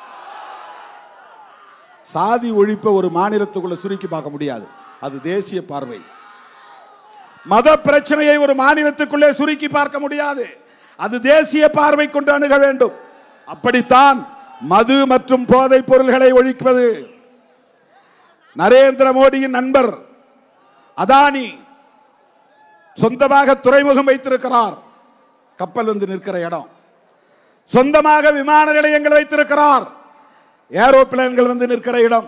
[SPEAKER 1] சாதி ஒழிப்பை ஒரு மாநிலத்துக்குள்ள சுருக்கி பார்க்க முடியாது அது தேசிய பார்வை மத பிரச்சனையை ஒரு மாநிலத்துக்குள்ளே சுருக்கி பார்க்க முடியாது அது தேசிய பார்வை கொண்டு அணுக வேண்டும் அப்படித்தான் மது மற்றும் போதைப் பொருள்களை ஒழிப்பது நரேந்திர மோடியின் நண்பர் அதானி சொந்தமாக துறைமுகம் வைத்திருக்கிறார் கப்பல் வந்து நிற்கிற இடம் சொந்தமாக விமான நிலையங்கள் வைத்திருக்கிறார் ஏரோப்ளேன்கள் வந்து நிற்கிற இடம்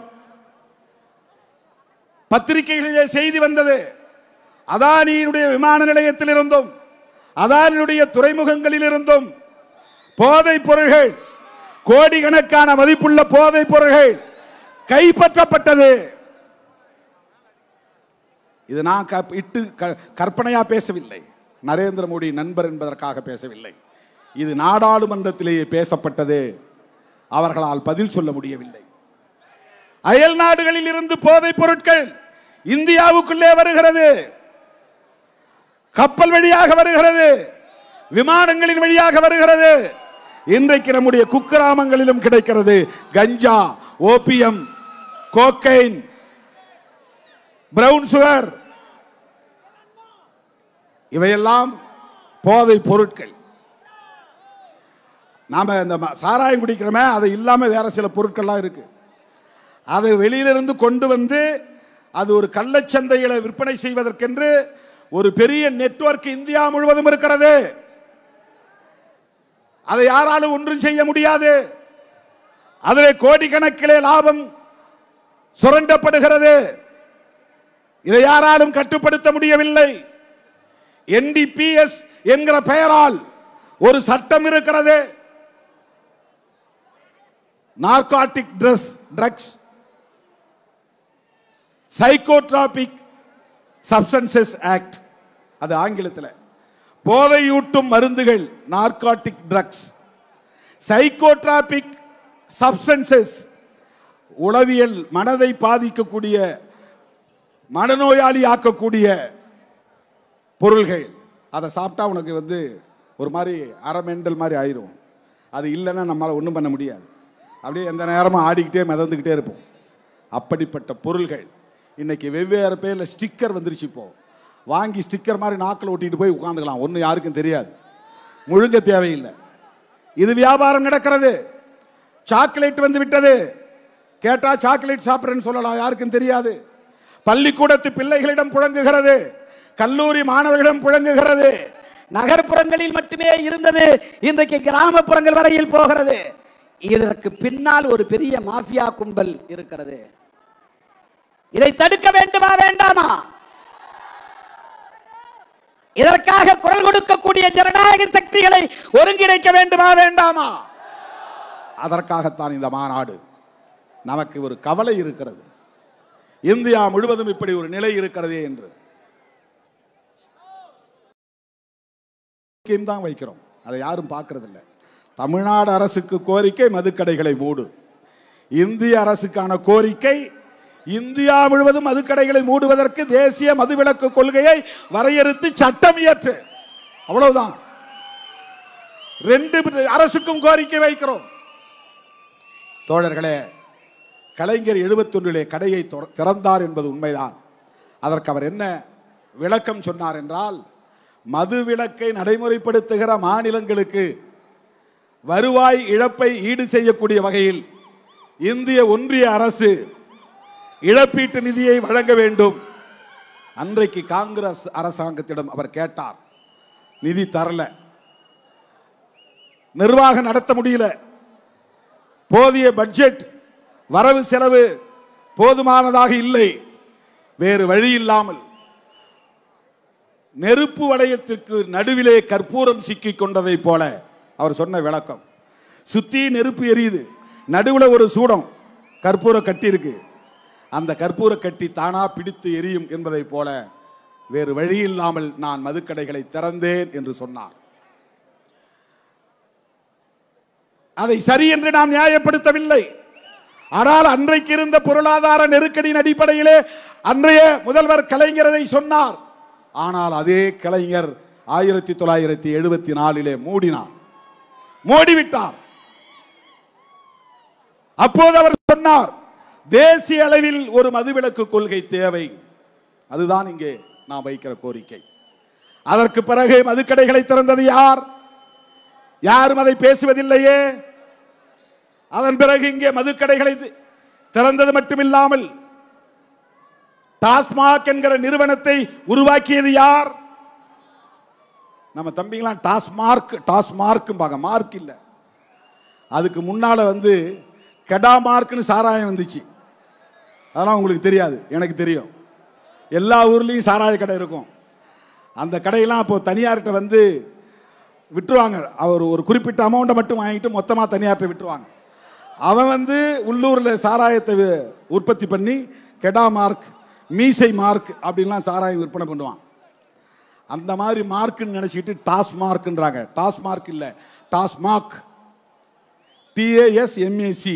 [SPEAKER 1] பத்திரிகைகளிலே செய்தி வந்தது அதானியினுடைய விமான நிலையத்தில் இருந்தும் அதானியுடைய துறைமுகங்களில் இருந்தும் போதைப் பொருள்கள் கோடிக்கணக்கான மதிப்புள்ள போதைப் பொருள்கள் கைப்பற்றப்பட்டது இது நான் கப்- இட்டு க- கற்பனையா பேசவில்லை நரேந்திர மோடி நண்பர் என்பதற்காக பேசவில்லை இது நாடாளுமன்றத்திலேயே பேசப்பட்டது அவர்களால் பதில் சொல்ல முடியவில்லை அயல் நாடுகளில் இருந்து போதைப் பொருட்கள் இந்தியாவுக்குள்ளே வருகிறது கப்பல் வழியாக வருகிறது விமானங்களின் வழியாக வருகிறது இன்றைக்கு நம்முடைய குக்கிராமங்களிலும் கிடைக்கிறது ganja opium cocaine brown sugar இவையெல்லாம் போதை பொருட்கள் நாம இந்த ம- சாராயம் குடிக்கிறோமே அது இல்லாம வேற சில பொருட்கள்லாம் இருக்கு அதை வெளியிலிருந்து கொண்டு வந்து அது ஒரு கள்ளச்சந்தையில விற்பனை செய்வதற்கென்று ஒரு பெரிய நெட்வொர்க் இந்தியா முழுவதும் இருக்கிறது அதை யாராலும் ஒன்றும் செய்ய முடியாது அதிலே கோடிக்கணக்கிலே லாபம் சுரண்டப்படுகிறது இதை யாராலும் கட்டுப்படுத்த முடியவில்லை என்டிபிஎஸ் என்கிற பெயரால் ஒரு சட்டம் இருக்கிறது narcotic drugs drugs psychotropic substances act அது ஆங்கிலத்தில் போதையூட்டும் மருந்துகள் நார்காட்டிக் ட்ரக்ஸ் சைக்கோட்ராபிக் சப்ஸ்டன்சஸ் உளவியல் மனதை பாதிக்கக்கூடிய மனநோயாளி ஆக்கக்கூடிய பொருள்கள் அதை சாப்பிட்டா உனக்கு வந்து ஒரு மாதிரி அரை மெண்டல் மாதிரி ஆயிரும் அது இல்லைன்னா நம்மளால் ஒன்றும் பண்ண முடியாது அப்படியே எந்த நேரமும் ஆடிக்கிட்டே மிதந்துக்கிட்டே இருப்போம் அப்படிப்பட்ட பொருள்கள் இன்னைக்கு வெவ்வேறு பேரில் ஸ்டிக்கர் வந்துருச்சு இப்போ வாங்கி ஸ்டிக்கர் மாதிரி நாக்கில் ஒட்டிட்டு போய் உட்காந்துக்கலாம் ஒன்றும் யாருக்கும் தெரியாது முழுங்க தேவையில்லை இது வியாபாரம் நடக்கிறது சாக்லேட் வந்து விட்டது கேட்டா சாக்லேட் சாப்பிட்றேன்னு சொல்லலாம் யாருக்கும் தெரியாது பள்ளிக்கூடத்து பிள்ளைகளிடம் புழங்குகிறது கல்லூரி மாணவர்களிடம் புழங்குகிறது
[SPEAKER 2] நகர்ப்புறங்களில் மட்டுமே இருந்தது இன்றைக்கு கிராமப்புறங்கள் வரையில் போகிறது இதற்கு பின்னால் ஒரு பெரிய மாஃபியா கும்பல் இருக்கிறது இதை தடுக்க வேண்டுமா வேண்டாமா இதற்காக குரல் கொடுக்கக்கூடிய ஜனநாயக சக்திகளை ஒருங்கிணைக்க வேண்டுமா வேண்டாமா
[SPEAKER 1] அதற்காகத்தான் இந்த மாநாடு நமக்கு ஒரு கவலை இருக்கிறது இந்தியா முழுவதும் இப்படி ஒரு நிலை இருக்கிறதே என்று கோரிக்கையும் தான் வைக்கிறோம் அதை யாரும் பார்க்கறதில்ல தமிழ்நாடு அரசுக்கு கோரிக்கை மதுக்கடைகளை மூடு இந்திய அரசுக்கான கோரிக்கை இந்தியா முழுவதும் மதுக்கடைகளை மூடுவதற்கு தேசிய மதுவிலக்கு கொள்கையை வரையறுத்து சட்டம் இயற்று அவ்வளவுதான் ரெண்டு அரசுக்கும் கோரிக்கை வைக்கிறோம் தோழர்களே கலைஞர் எழுபத்தொன்றிலே கடையை தொற- திறந்தார் என்பது உண்மைதான் அதற்கு அவர் என்ன விளக்கம் சொன்னார் என்றால் மது விலக்கை நடைமுறைப்படுத்துகிற மாநிலங்களுக்கு வருவாய் இழப்பை ஈடு செய்யக்கூடிய வகையில் இந்திய ஒன்றிய அரசு இழப்பீட்டு நிதியை வழங்க வேண்டும் அன்றைக்கு காங்கிரஸ் அரசாங்கத்திடம் அவர் கேட்டார் நிதி தரல நிர்வாகம் நடத்த முடியல போதிய பட்ஜெட் வரவு செலவு போதுமானதாக இல்லை வேறு வழி இல்லாமல் நெருப்பு வளையத்திற்கு நடுவிலே கற்பூரம் சிக்கிக் கொண்டதைப் போல அவர் சொன்ன விளக்கம் சுத்தி நெருப்பு எரியுது நடுவுல ஒரு சூடம் கற்பூர கட்டி இருக்கு அந்த கற்பூர கட்டி தானா பிடித்து எரியும் என்பதைப் போல வேறு வழி இல்லாமல் நான் மதுக்கடைகளை திறந்தேன் என்று சொன்னார் அதை சரி என்று நாம் நியாயப்படுத்தவில்லை ஆனால் அன்றைக்கு இருந்த பொருளாதார நெருக்கடியின் அடிப்படையிலே அன்றைய முதல்வர் கலைஞர் அதை சொன்னார் ஆனால் அதே கலைஞர் ஆயிரத்தி தொள்ளாயிரத்தி எழுபத்தி நாலிலே மூடினார் மூடிவிட்டார் அப்போது அவர் சொன்னார் தேசிய அளவில் ஒரு மதுவிலக்கு கொள்கை தேவை அதுதான் இங்கே நாம் வைக்கிற கோரிக்கை அதற்கு பிறகு மதுக்கடைகளை திறந்தது யார் யாரும் அதை பேசுவதில்லையே அதன் பிறகு இங்கே மதுக்கடைகளை தி- திறந்தது மட்டுமில்லாமல் டாஸ்மாக் என்கிற நிறுவனத்தை உருவாக்கியது யார் நம்ம தம்பிங்களாம் டாஸ்மார்க் டாஸ்மார்க்கும்பாங்க மார்க் இல்ல அதுக்கு முன்னால வந்து கெடா மார்க்னு சாராயம் வந்துச்சு அதெல்லாம் உங்களுக்கு தெரியாது எனக்கு தெரியும் எல்லா ஊர்லேயும் சாராய கடை இருக்கும் அந்த கடையெல்லாம் இப்போ தனியார்கிட்ட வந்து விட்டுருவாங்க அவர் ஒரு குறிப்பிட்ட அமௌண்ட்டை மட்டும் வாங்கிட்டு மொத்தமாக தனியார்கிட்ட விட்டுருவாங்க அவன் வந்து உள்ளூரில் சாராயத்தை வி- உற்பத்தி பண்ணி கெடா மார்க் மீசை மார்க் அப்படின்லாம் சாராயம் விற்பனை பண்ணுவான் அந்த மாதிரி மார்க்குன்னு நினச்சிக்கிட்டு டாஸ் மார்க்ன்றாங்க டாஸ் மார்க் இல்லை Tasmac TAS MAC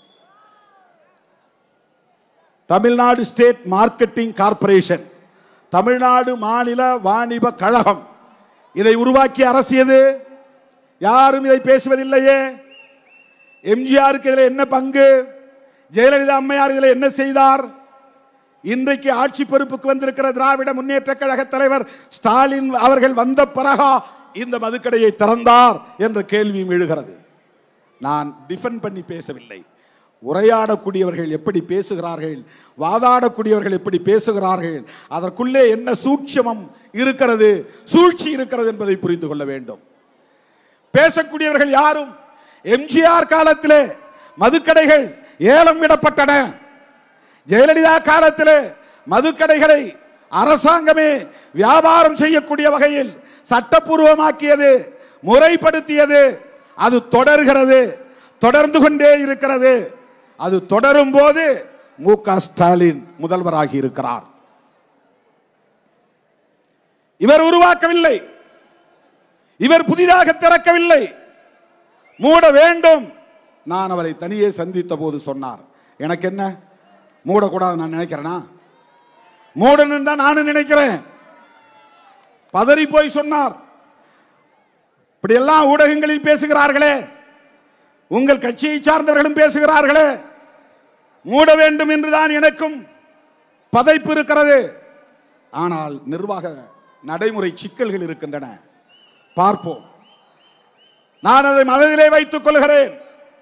[SPEAKER 1] Tamil Nadu state marketing corporation Tamil Nadu மாநில வாணிப கழகம் இதை உருவாக்கிய அரசு எது யாரும் இதை பேசுவதில்லையே எம்ஜிஆருக்கு இதில் என்ன பங்கு ஜெயலலிதா அம்மையார் இதில் என்ன செய்தார் இன்றைக்கு ஆட்சி பொறுப்புக்கு வந்திருக்கிற திராவிட முன்னேற்ற கழக தலைவர் ஸ்டாலின் அவர்கள் வந்த பிறகா இந்த மதுக்கடையை திறந்தார் என்ற கேள்வியும் எழுகிறது நான் டிஃபெண்ட் பண்ணி பேசவில்லை உரையாடக்கூடியவர்கள் எப்படி பேசுகிறார்கள் வாதாடக்கூடியவர்கள் எப்படி பேசுகிறார்கள் அதற்குள்ளே என்ன சூட்சமம் இருக்கிறது சூழ்ச்சி இருக்கிறது என்பதை புரிந்து கொள்ள வேண்டும் பேசக்கூடியவர்கள் யாரும் எம்ஜிஆர் காலத்திலே மதுக்கடைகள் ஏலம் விடப்பட்டன ஜெயலலிதா காலத்திலே மதுக்கடைகளை அரசாங்கமே வியாபாரம் செய்யக்கூடிய வகையில் சட்டப்பூர்வமாக்கியது முறைப்படுத்தியது அது தொடர்கிறது தொடர்ந்து கொண்டே இருக்கிறது அது தொடரும் போது மு க ஸ்டாலின் முதல்வராகி இருக்கிறார் இவர் உருவாக்கவில்லை இவர் புதிதாக திறக்கவில்லை மூட வேண்டும் நான் அவரை தனியே சந்தித்த போது சொன்னார் எனக்கு என்ன மூடக்கூடாது நான் நினைக்கிறேனா மூடணும் தான் நானும் நினைக்கிறேன் பதறி போய் சொன்னார் இப்படியெல்லாம் ஊடகங்களில் பேசுகிறார்களே உங்கள் கட்சியை சார்ந்தவர்களும் பேசுகிறார்களே மூட வேண்டும் என்றுதான் எனக்கும் பதைப்பு இருக்கிறது ஆனால் நிர்வாக நடைமுறை சிக்கல்கள் இருக்கின்றன பார்ப்போம் நான் அதை மனதிலே வைத்துக் கொள்கிறேன்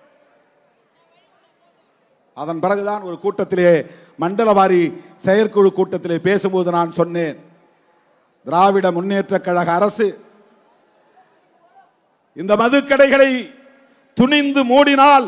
[SPEAKER 1] அதன் பிறகுதான் ஒரு கூட்டத்திலே மண்டலவாரி செயற்குழு கூட்டத்திலே பேசும்போது நான் சொன்னேன் திராவிட முன்னேற்ற கழக அரசு இந்த மதுக்கடைகளை துணிந்து மூடினால்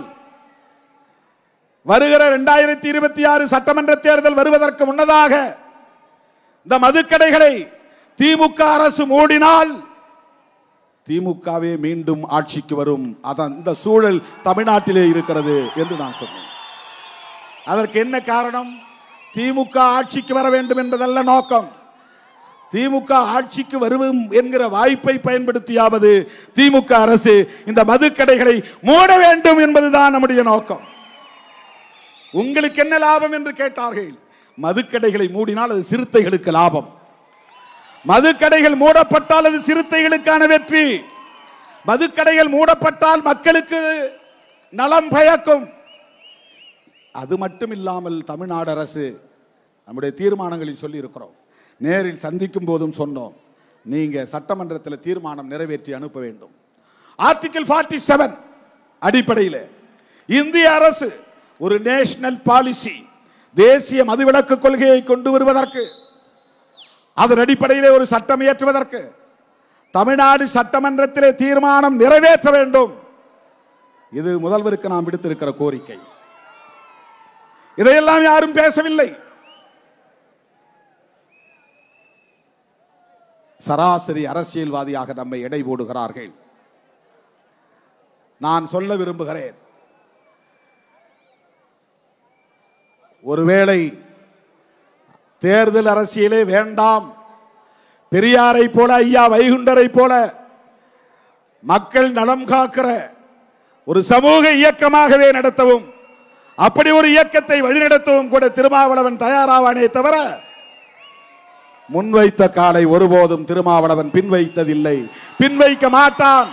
[SPEAKER 1] வருகிற இரண்டாயிரத்தி இருபத்தி ஆறு சட்டமன்ற தேர்தல் வருவதற்கு முன்னதாக இந்த மதுக்கடைகளை திமுக அரசு மூடினால் திமுகவே மீண்டும் ஆட்சிக்கு வரும் அதன் இந்த சூழல் தமிழ்நாட்டிலே இருக்கிறது என்று நான் சொன்னேன் அதற்கு என்ன காரணம் திமுக ஆட்சிக்கு வர வேண்டும் என்பதல்ல நோக்கம் திமுக ஆட்சிக்கு வருவோம் என்கிற வாய்ப்பை பயன்படுத்தியாவது திமுக அரசு இந்த மதுக்கடைகளை மூட வேண்டும் என்பதுதான் நம்முடைய நோக்கம் உங்களுக்கு என்ன லாபம் என்று கேட்டார்கள் மதுக்கடைகளை மூடினால் அது சிறுத்தைகளுக்கு லாபம் மதுக்கடைகள் மூடப்பட்டால் அது சிறுத்தைகளுக்கான வெற்றி மதுக்கடைகள் மூடப்பட்டால் மக்களுக்கு நலம் பயக்கும் அது மட்டும் இல்லாமல் தமிழ்நாடு அரசு நம்முடைய தீர்மானங்களில் சொல்லி இருக்கிறோம் நேரில் சந்திக்கும் போதும் சொன்னோம் நீங்க சட்டமன்றத்தில் தீர்மானம் நிறைவேற்றி அனுப்ப வேண்டும் ஆர்டிகிள் 47 செவன் அடிப்படையில் இந்திய அரசு ஒரு நேஷனல் பாலிசி தேசிய மதுவிலக்கு கொள்கையை கொண்டு வருவதற்கு அதன் அடிப்படையிலே ஒரு சட்டம் இயற்றுவதற்கு தமிழ்நாடு சட்டமன்றத்திலே தீர்மானம் நிறைவேற்ற வேண்டும் இது முதல்வருக்கு நாம் விடுத்திருக்கிற கோரிக்கை இதையெல்லாம் யாரும் பேசவில்லை சராசரி அரசியல்வாதியாக நம்மை எடை போடுகிறார்கள் நான் சொல்ல விரும்புகிறேன் ஒருவேளை தேர்தல் அரசியலே வேண்டாம் பெரியாரை போல ஐயா வைகுண்டரை போல மக்கள் நலம் காக்கிற ஒரு சமூக இயக்கமாகவே நடத்தவும் அப்படி ஒரு இயக்கத்தை வழிநடத்தவும் கூட திருமாவளவன் தயாராவானே தவிர முன்வைத்த காலை ஒருபோதும் திருமாவளவன் பின்வைத்ததில்லை பின்வைக்க மாட்டான்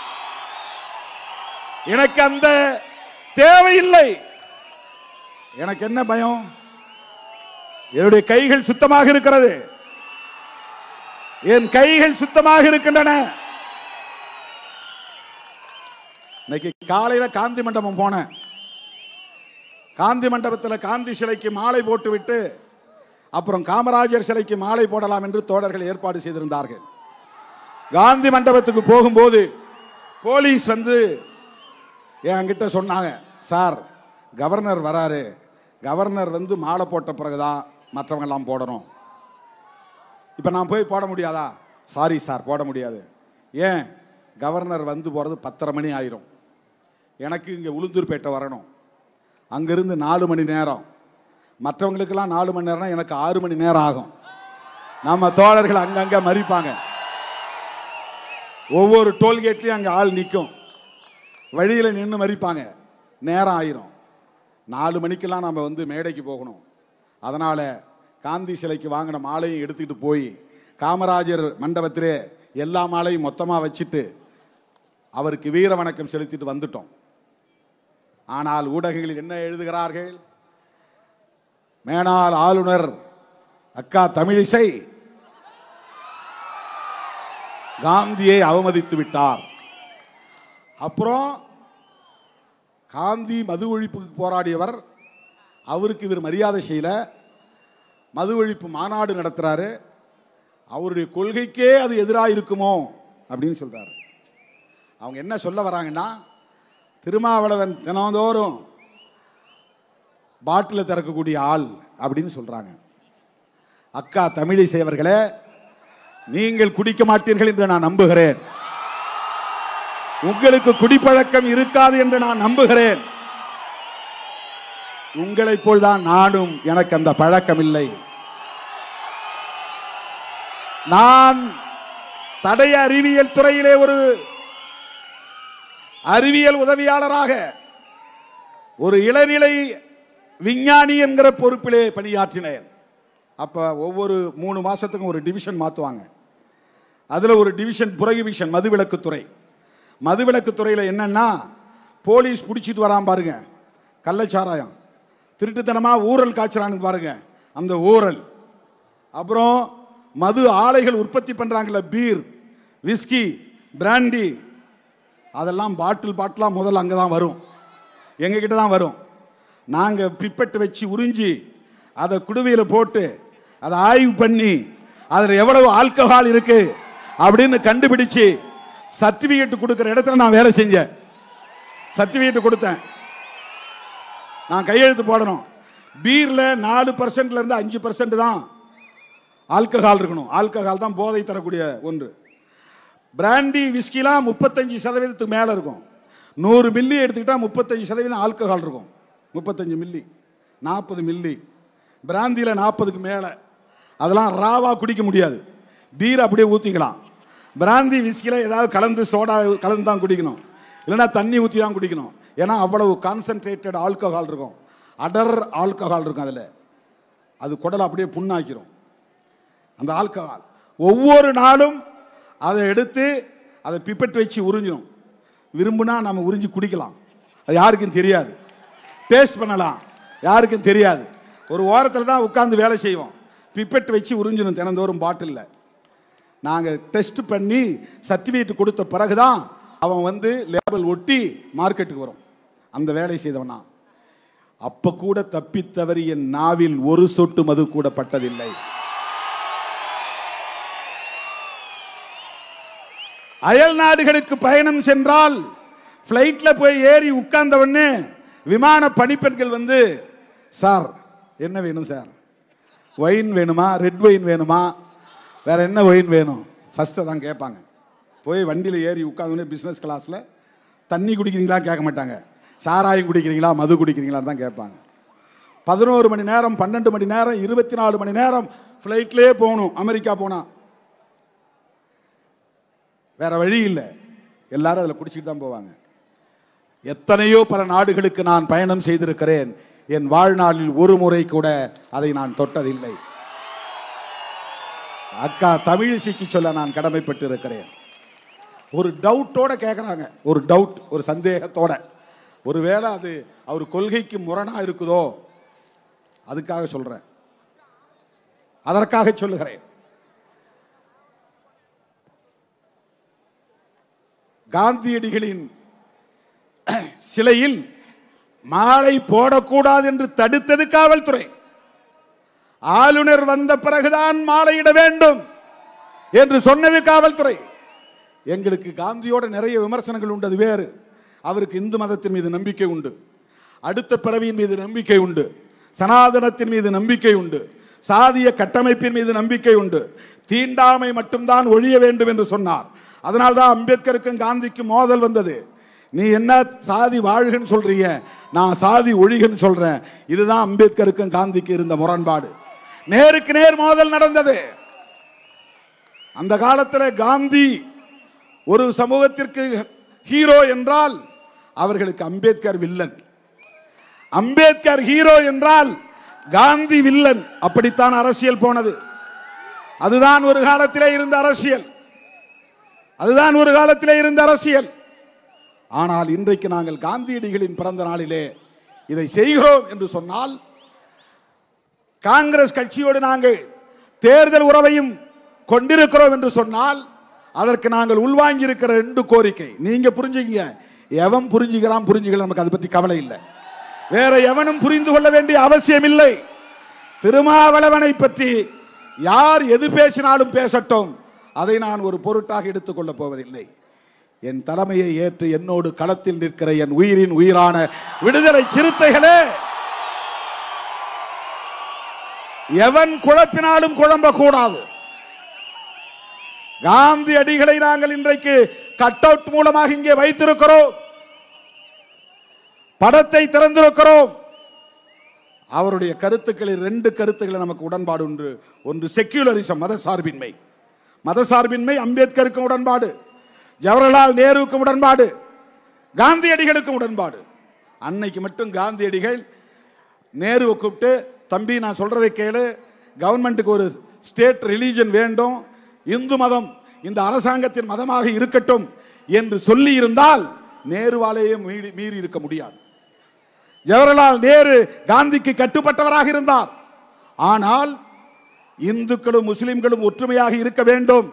[SPEAKER 1] எனக்கு அந்த தேவையில்லை எனக்கு என்ன பயம் என்னுடைய கைகள் சுத்தமாக இருக்கிறது என் கைகள் சுத்தமாக இருக்கின்றன இன்னைக்கு காலையில காந்தி மண்டபம் போனேன் காந்தி மண்டபத்தில் காந்தி சிலைக்கு மாலை போட்டுவிட்டு அப்புறம் காமராஜர் சிலைக்கு மாலை போடலாம் என்று தோழர்கள் ஏற்பாடு செய்திருந்தார்கள் காந்தி மண்டபத்துக்கு போகும்போது போலீஸ் வந்து என்கிட்ட சொன்னாங்க சார் கவர்னர் வராரு கவர்னர் வந்து மாலை போட்ட பிறகுதான் மற்றவங்க எல்லாம் போடணும் இப்போ நான் போய் போட முடியாதா சாரி சார் போட முடியாது ஏன் கவர்னர் வந்து போகிறது பத்தரை மணி ஆயிரும் எனக்கு இங்கே உளுந்தூர்பேட்டை வரணும் அங்கிருந்து நாலு மணி நேரம் மற்றவங்களுக்கெல்லாம் நாலு மணி நேரம்னா எனக்கு ஆறு மணி நேரம் ஆகும் நம்ம தோழர்கள் அங்கங்கே மறிப்பாங்க ஒவ்வொரு டோல்கேட்லேயும் அங்கே ஆள் நிற்கும் வழியில் நின்று மறிப்பாங்க நேரம் ஆயிரும் நாலு மணிக்கெல்லாம் நம்ம வந்து மேடைக்கு போகணும் அதனால் காந்தி சிலைக்கு வாங்கின மாலையும் எடுத்துக்கிட்டு போய் காமராஜர் மண்டபத்திலே எல்லா மாலையும் மொத்தமாக வச்சுட்டு அவருக்கு வீர வணக்கம் செலுத்திட்டு வந்துட்டோம் ஆனால் ஊடகங்களில் என்ன எழுதுகிறார்கள் மேனாள் ஆளுநர் அக்கா தமிழிசை காந்தியை அவமதித்து விட்டார் அப்புறம் காந்தி மது ஒழிப்புக்கு போராடியவர் அவருக்கு இவர் மரியாதை செய்யல மது ஒழிப்பு மாநாடு நடத்துறாரு அவருடைய கொள்கைக்கே அது எதிராக இருக்குமோ அப்படின்னு சொல்றாரு அவங்க என்ன சொல்ல வராங்கன்னா திருமாவளவன் தினந்தோறும் பாட்டில் திறக்கக்கூடிய ஆள் அப்படின்னு சொல்றாங்க அக்கா தமிழிசை அவர்களே நீங்கள் குடிக்க மாட்டீர்கள் என்று நான் நம்புகிறேன் உங்களுக்கு குடிப்பழக்கம் இருக்காது என்று நான் நம்புகிறேன் உங்களைப் போல்தான் நானும் எனக்கு அந்த பழக்கம் இல்லை நான் தடய அறிவியல் துறையிலே ஒரு அறிவியல் உதவியாளராக ஒரு இளநிலை விஞ்ஞானி என்கிற பொறுப்பிலே பணியாற்றினேன் அப்ப ஒவ்வொரு மூணு மாசத்துக்கும் ஒரு டிவிஷன் மாத்துவாங்க அதுல ஒரு டிவிஷன் புரகிவிஷன் மதுவிலக்குத்துறை மதுவிலக்குத்துறையில் என்னன்னா போலீஸ் பிடிச்சிட்டு வரான் பாருங்க கள்ளச்சாராயம் திருட்டுத்தனமா ஊரல் காய்ச்சறான்னு பாருங்க அந்த ஊரல் அப்புறம் மது ஆலைகள் உற்பத்தி பண்றாங்கல்ல பீர் விஸ்கி பிராண்டி அதெல்லாம் பாட்டில் பாட்டிலாக முதல்ல அங்கே தான் வரும் எங்ககிட்ட தான் வரும் நாங்கள் பிப்பெட்டு வச்சு உறிஞ்சி அதை குடுவையில் போட்டு அதை ஆய்வு பண்ணி அதில் எவ்வளவு ஆல்கஹால் இருக்கு அப்படின்னு கண்டுபிடிச்சு சர்டிபிகேட் கொடுக்குற இடத்துல நான் வேலை செஞ்சேன் சர்டிபிகேட் கொடுத்தேன் நான் கையெழுத்து போடணும் பீரில் நாலு பர்சன்ட்ல இருந்து அஞ்சு பர்சன்ட் தான் ஆல்கஹால் இருக்கணும் ஆல்கஹால் தான் போதை தரக்கூடிய ஒன்று பிராண்டி விஸ்கிலாம் முப்பத்தஞ்சு சதவீதத்துக்கு மேலே இருக்கும் நூறு மில்லி எடுத்துக்கிட்டா முப்பத்தஞ்சு சதவீதம் ஆல்கஹால் இருக்கும் முப்பத்தஞ்சு மில்லி நாற்பது மில்லி பிராந்தியில் நாற்பதுக்கு மேலே அதெல்லாம் ராவாக குடிக்க முடியாது பீர் அப்படியே ஊற்றிக்கலாம் பிராந்தி விஸ்கியில் ஏதாவது கலந்து சோடா கலந்து தான் குடிக்கணும் இல்லைன்னா தண்ணி ஊற்றி தான் குடிக்கணும் ஏன்னா அவ்வளவு கான்சன்ட்ரேட்டட் ஆல்கஹால் இருக்கும் அடர் ஆல்கஹால் இருக்கும் அதில் அது குடலை அப்படியே புண்ணாக்கிரும் அந்த ஆல்கஹால் ஒவ்வொரு நாளும் அதை எடுத்து அதை பிப்பெட் வச்சு உறிஞ்சிடும் விரும்புனா நம்ம உறிஞ்சி குடிக்கலாம் அது யாருக்கும் தெரியாது டேஸ்ட் பண்ணலாம் யாருக்கும் தெரியாது ஒரு ஓரத்தில் தான் உட்கார்ந்து வேலை செய்வோம் பிப்பெட் வச்சு உறிஞ்சிடும் தினந்தோறும் பாட்டிலில் நாங்கள் டெஸ்ட் பண்ணி சர்டிஃபிகேட் கொடுத்த பிறகு தான் அவன் வந்து லேபிள் ஒட்டி மார்க்கெட்டுக்கு வரும் அந்த வேலை செய்தவனா அப்ப கூட தப்பித்தவறி என் நாவில் ஒரு சொட்டு மது கூட பட்டதில்லை அயல் நாடுகளுக்கு பயணம் சென்றால் ஃப்ளைட்ல போய் ஏறி உட்கார்ந்த உடனே விமான பணிப்பெண்கள் வந்து சார் என்ன வேணும் சார் ஒயின் வேணுமா ரெட் ஒயின் வேணுமா வேற என்ன ஒயின் வேணும் ஃபர்ஸ்ட்டு தான் கேட்பாங்க போய் வண்டியில் ஏறி உட்காந்தோடனே பிஸ்னஸ் கிளாஸில் தண்ணி குடிக்கிறீங்களா கேட்க மாட்டாங்க சாராயம் குடிக்கிறீங்களா மது குடிக்கிறீங்களா தான் கேட்பாங்க பதினோரு மணி நேரம் பன்னெண்டு மணி நேரம் இருபத்தி நாலு மணி நேரம் ஃப்ளைட்லேயே போகணும் அமெரிக்கா போனால் வேற வழி இல்லை எல்லாரும் அதில் குடிச்சிட்டு தான் போவாங்க எத்தனையோ பல நாடுகளுக்கு நான் பயணம் செய்திருக்கிறேன் என் வாழ்நாளில் ஒரு முறை கூட அதை நான் தொட்டதில்லை அக்கா தமிழிசைக்கு சொல்ல நான் கடமைப்பட்டு இருக்கிறேன் ஒரு டவுட்டோட கேட்குறாங்க ஒரு டவுட் ஒரு சந்தேகத்தோட ஒருவேளை அது அவர் கொள்கைக்கு முரணா இருக்குதோ அதுக்காக சொல்றேன் அதற்காக சொல்லுகிறேன் காந்தியடிகளின் சிலையில் மாலை போடக்கூடாது என்று தடுத்தது காவல்துறை ஆளுநர் வந்த பிறகுதான் மாலையிட வேண்டும் என்று சொன்னது காவல்துறை எங்களுக்கு காந்தியோட நிறைய விமர்சனங்கள் உண்டு அது வேறு அவருக்கு இந்து மதத்தின் மீது நம்பிக்கை உண்டு அடுத்த பிறவியின் மீது நம்பிக்கை உண்டு சனாதனத்தின் மீது நம்பிக்கை உண்டு சாதிய கட்டமைப்பின் மீது நம்பிக்கை உண்டு தீண்டாமை மட்டும்தான் ஒழிய வேண்டும் என்று சொன்னார் அதனால்தான் அம்பேத்கருக்கும் காந்திக்கும் மோதல் வந்தது நீ என்ன சாதி வாழ்கன்னு சொல்றீங்க நான் சாதி ஒழிகன்னு சொல்றேன் இதுதான் அம்பேத்கருக்கும் காந்திக்கு இருந்த முரண்பாடு நேருக்கு நேர் மோதல் நடந்தது அந்த காலத்தில் காந்தி ஒரு சமூகத்திற்கு ஹீரோ என்றால் அவர்களுக்கு அம்பேத்கர் வில்லன் அம்பேத்கர் ஹீரோ என்றால் காந்தி வில்லன் அப்படித்தான் அரசியல் போனது அதுதான் ஒரு காலத்திலே இருந்த அரசியல் அதுதான் ஒரு காலத்திலே இருந்த அரசியல் ஆனால் இன்றைக்கு நாங்கள் காந்தியடிகளின் பிறந்த நாளிலே இதை செய்கிறோம் என்று சொன்னால் காங்கிரஸ் கட்சியோடு நாங்கள் தேர்தல் உறவையும் கொண்டிருக்கிறோம் என்று சொன்னால் அதற்கு நாங்கள் உள்வாங்கி இருக்கிற ரெண்டு கோரிக்கை நீங்க புரிஞ்சுக்கங்க எவன் புரிஞ்சுக்கிறான் புரிஞ்சுக்கலாம் நமக்கு அதை பற்றி கவலை இல்லை வேற எவனும் புரிந்து கொள்ள வேண்டிய அவசியம் இல்லை திருமாவளவனை பற்றி யார் எது பேசினாலும் பேசட்டும் அதை நான் ஒரு பொருட்டாக எடுத்துக்கொள்ளப் போவதில்லை என் தலைமையை ஏற்று என்னோடு களத்தில் நிற்கிற என் உயிரின் உயிரான விடுதலை சிறுத்தைகளே எவன் குழப்பினாலும் குழம்பக்கூடாது காந்தி அடிகளை நாங்கள் இன்றைக்கு கட் அவுட் மூலமாக இங்கே வைத்திருக்கிறோம் படத்தை திறந்திருக்கிறோம் அவருடைய கருத்துக்களில் ரெண்டு கருத்துக்களை நமக்கு உடன்பாடு உண்டு ஒன்று செக்யூலரிசம் மத சார்பின்மை மத சார்பின்மை அம்பேத்கருக்கு உடன்பாடு ஜவஹர்லால் நேருவுக்கு உடன்பாடு காந்தியடிகளுக்கும் உடன்பாடு அன்னைக்கு மட்டும் காந்தியடிகள் நேருவை கூப்பிட்டு தம்பி நான் சொல்றதை கேளு கவர்மெண்ட்டுக்கு ஒரு ஸ்டேட் ரிலீஜன் வேண்டும் இந்து மதம் இந்த அரசாங்கத்தின் மதமாக இருக்கட்டும் என்று சொல்லி இருந்தால் நேருவாலேயே மீறி மீறி இருக்க முடியாது ஜவஹர்லால் நேரு காந்திக்கு கட்டுப்பட்டவராக இருந்தார் ஆனால் இந்துக்களும் முஸ்லிம்களும் ஒற்றுமையாக இருக்க வேண்டும்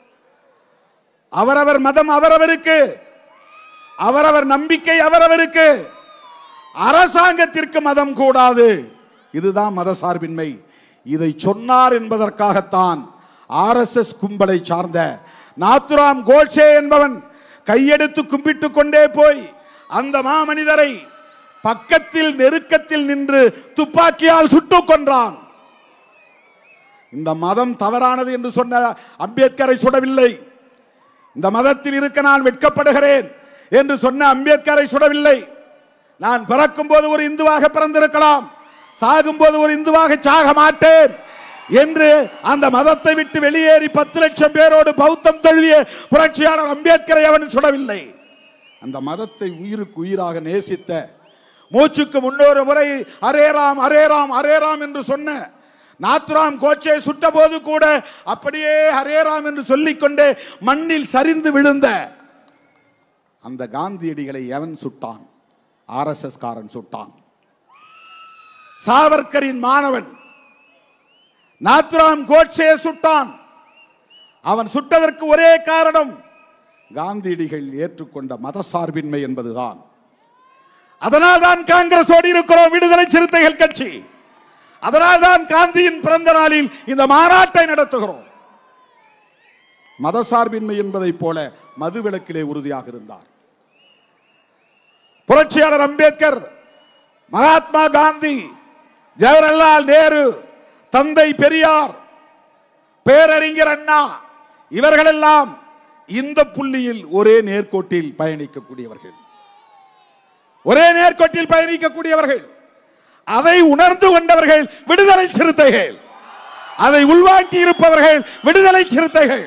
[SPEAKER 1] அவரவர் மதம் அவரவருக்கு அவரவர் நம்பிக்கை அவரவருக்கு அரசாங்கத்திற்கு மதம் கூடாது இதுதான் மத சார்பின்மை இதை சொன்னார் என்பதற்காகத்தான் ஆர்எஸ்எஸ் கும்பலை சார்ந்த நாத்துராம் கோட்சே என்பவன் கையெடுத்து கும்பிட்டு கொண்டே போய் அந்த மாமனிதரை பக்கத்தில் நெருக்கத்தில் நின்று துப்பாக்கியால் சுட்டுக் கொன்றான் இந்த மதம் தவறானது என்று சொன்ன அம்பேத்கரை சுடவில்லை இந்த மதத்தில் இருக்க நான் வெட்கப்படுகிறேன் என்று சொன்ன அம்பேத்கரை சுடவில்லை நான் பிறக்கும் போது ஒரு இந்துவாக பிறந்திருக்கலாம் சாகும் போது ஒரு இந்துவாக சாக மாட்டேன் என்று அந்த மதத்தை விட்டு வெளியேறி பத்து லட்சம் பேரோடு பௌத்தம் தழுவிய புரட்சியாளர் அம்பேத்கரை அவன் சுடவில்லை அந்த மதத்தை உயிருக்கு உயிராக நேசித்த மூச்சுக்கு முன்னொரு முறை அரேராம் அரேராம் அரேராம் என்று சொன்ன நாத்துராம் கோச்சை சுட்ட போது கூட அப்படியே ஹரேராம் என்று சொல்லிக்கொண்டே மண்ணில் சரிந்து விழுந்த அந்த காந்தியடிகளை எவன் சுட்டான் ஆர்எஸ்எஸ் காரன் சுட்டான் சாவர்கரின் மாணவன் நாத்துராம் கோட்சே சுட்டான் அவன் சுட்டதற்கு ஒரே காரணம் காந்தியடிகள் ஏற்றுக்கொண்ட மதசார்பின்மை என்பதுதான் அதனால் தான் காங்கிரஸோடு இருக்கிறோம் விடுதலை சிறுத்தைகள் கட்சி அதனால் தான் காந்தியின் பிறந்த நாளில் இந்த மாநாட்டை நடத்துகிறோம் மதசார்பின்மை என்பதைப் போல மதுவிலக்கிலே உறுதியாக இருந்தார் புரட்சியாளர் அம்பேத்கர் மகாத்மா காந்தி ஜவஹர்லால் நேரு தந்தை பெரியார் பேரறிஞர் அண்ணா இவர்களெல்லாம் இந்த புள்ளியில் ஒரே நேர்கோட்டில் பயணிக்கக்கூடியவர்கள் ஒரே நேர்கோட்டில் பயணிக்கக்கூடியவர்கள் அதை உணர்ந்து கொண்டவர்கள் விடுதலை சிறுத்தைகள் அதை உள்வாங்கி இருப்பவர்கள் விடுதலை சிறுத்தைகள்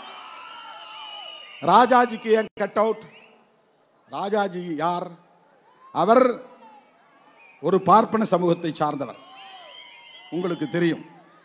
[SPEAKER 1] ராஜாஜிக்கு ஏன் கட் அவுட் ராஜாஜி யார் அவர் ஒரு பார்ப்பன சமூகத்தை சார்ந்தவர் உங்களுக்கு தெரியும்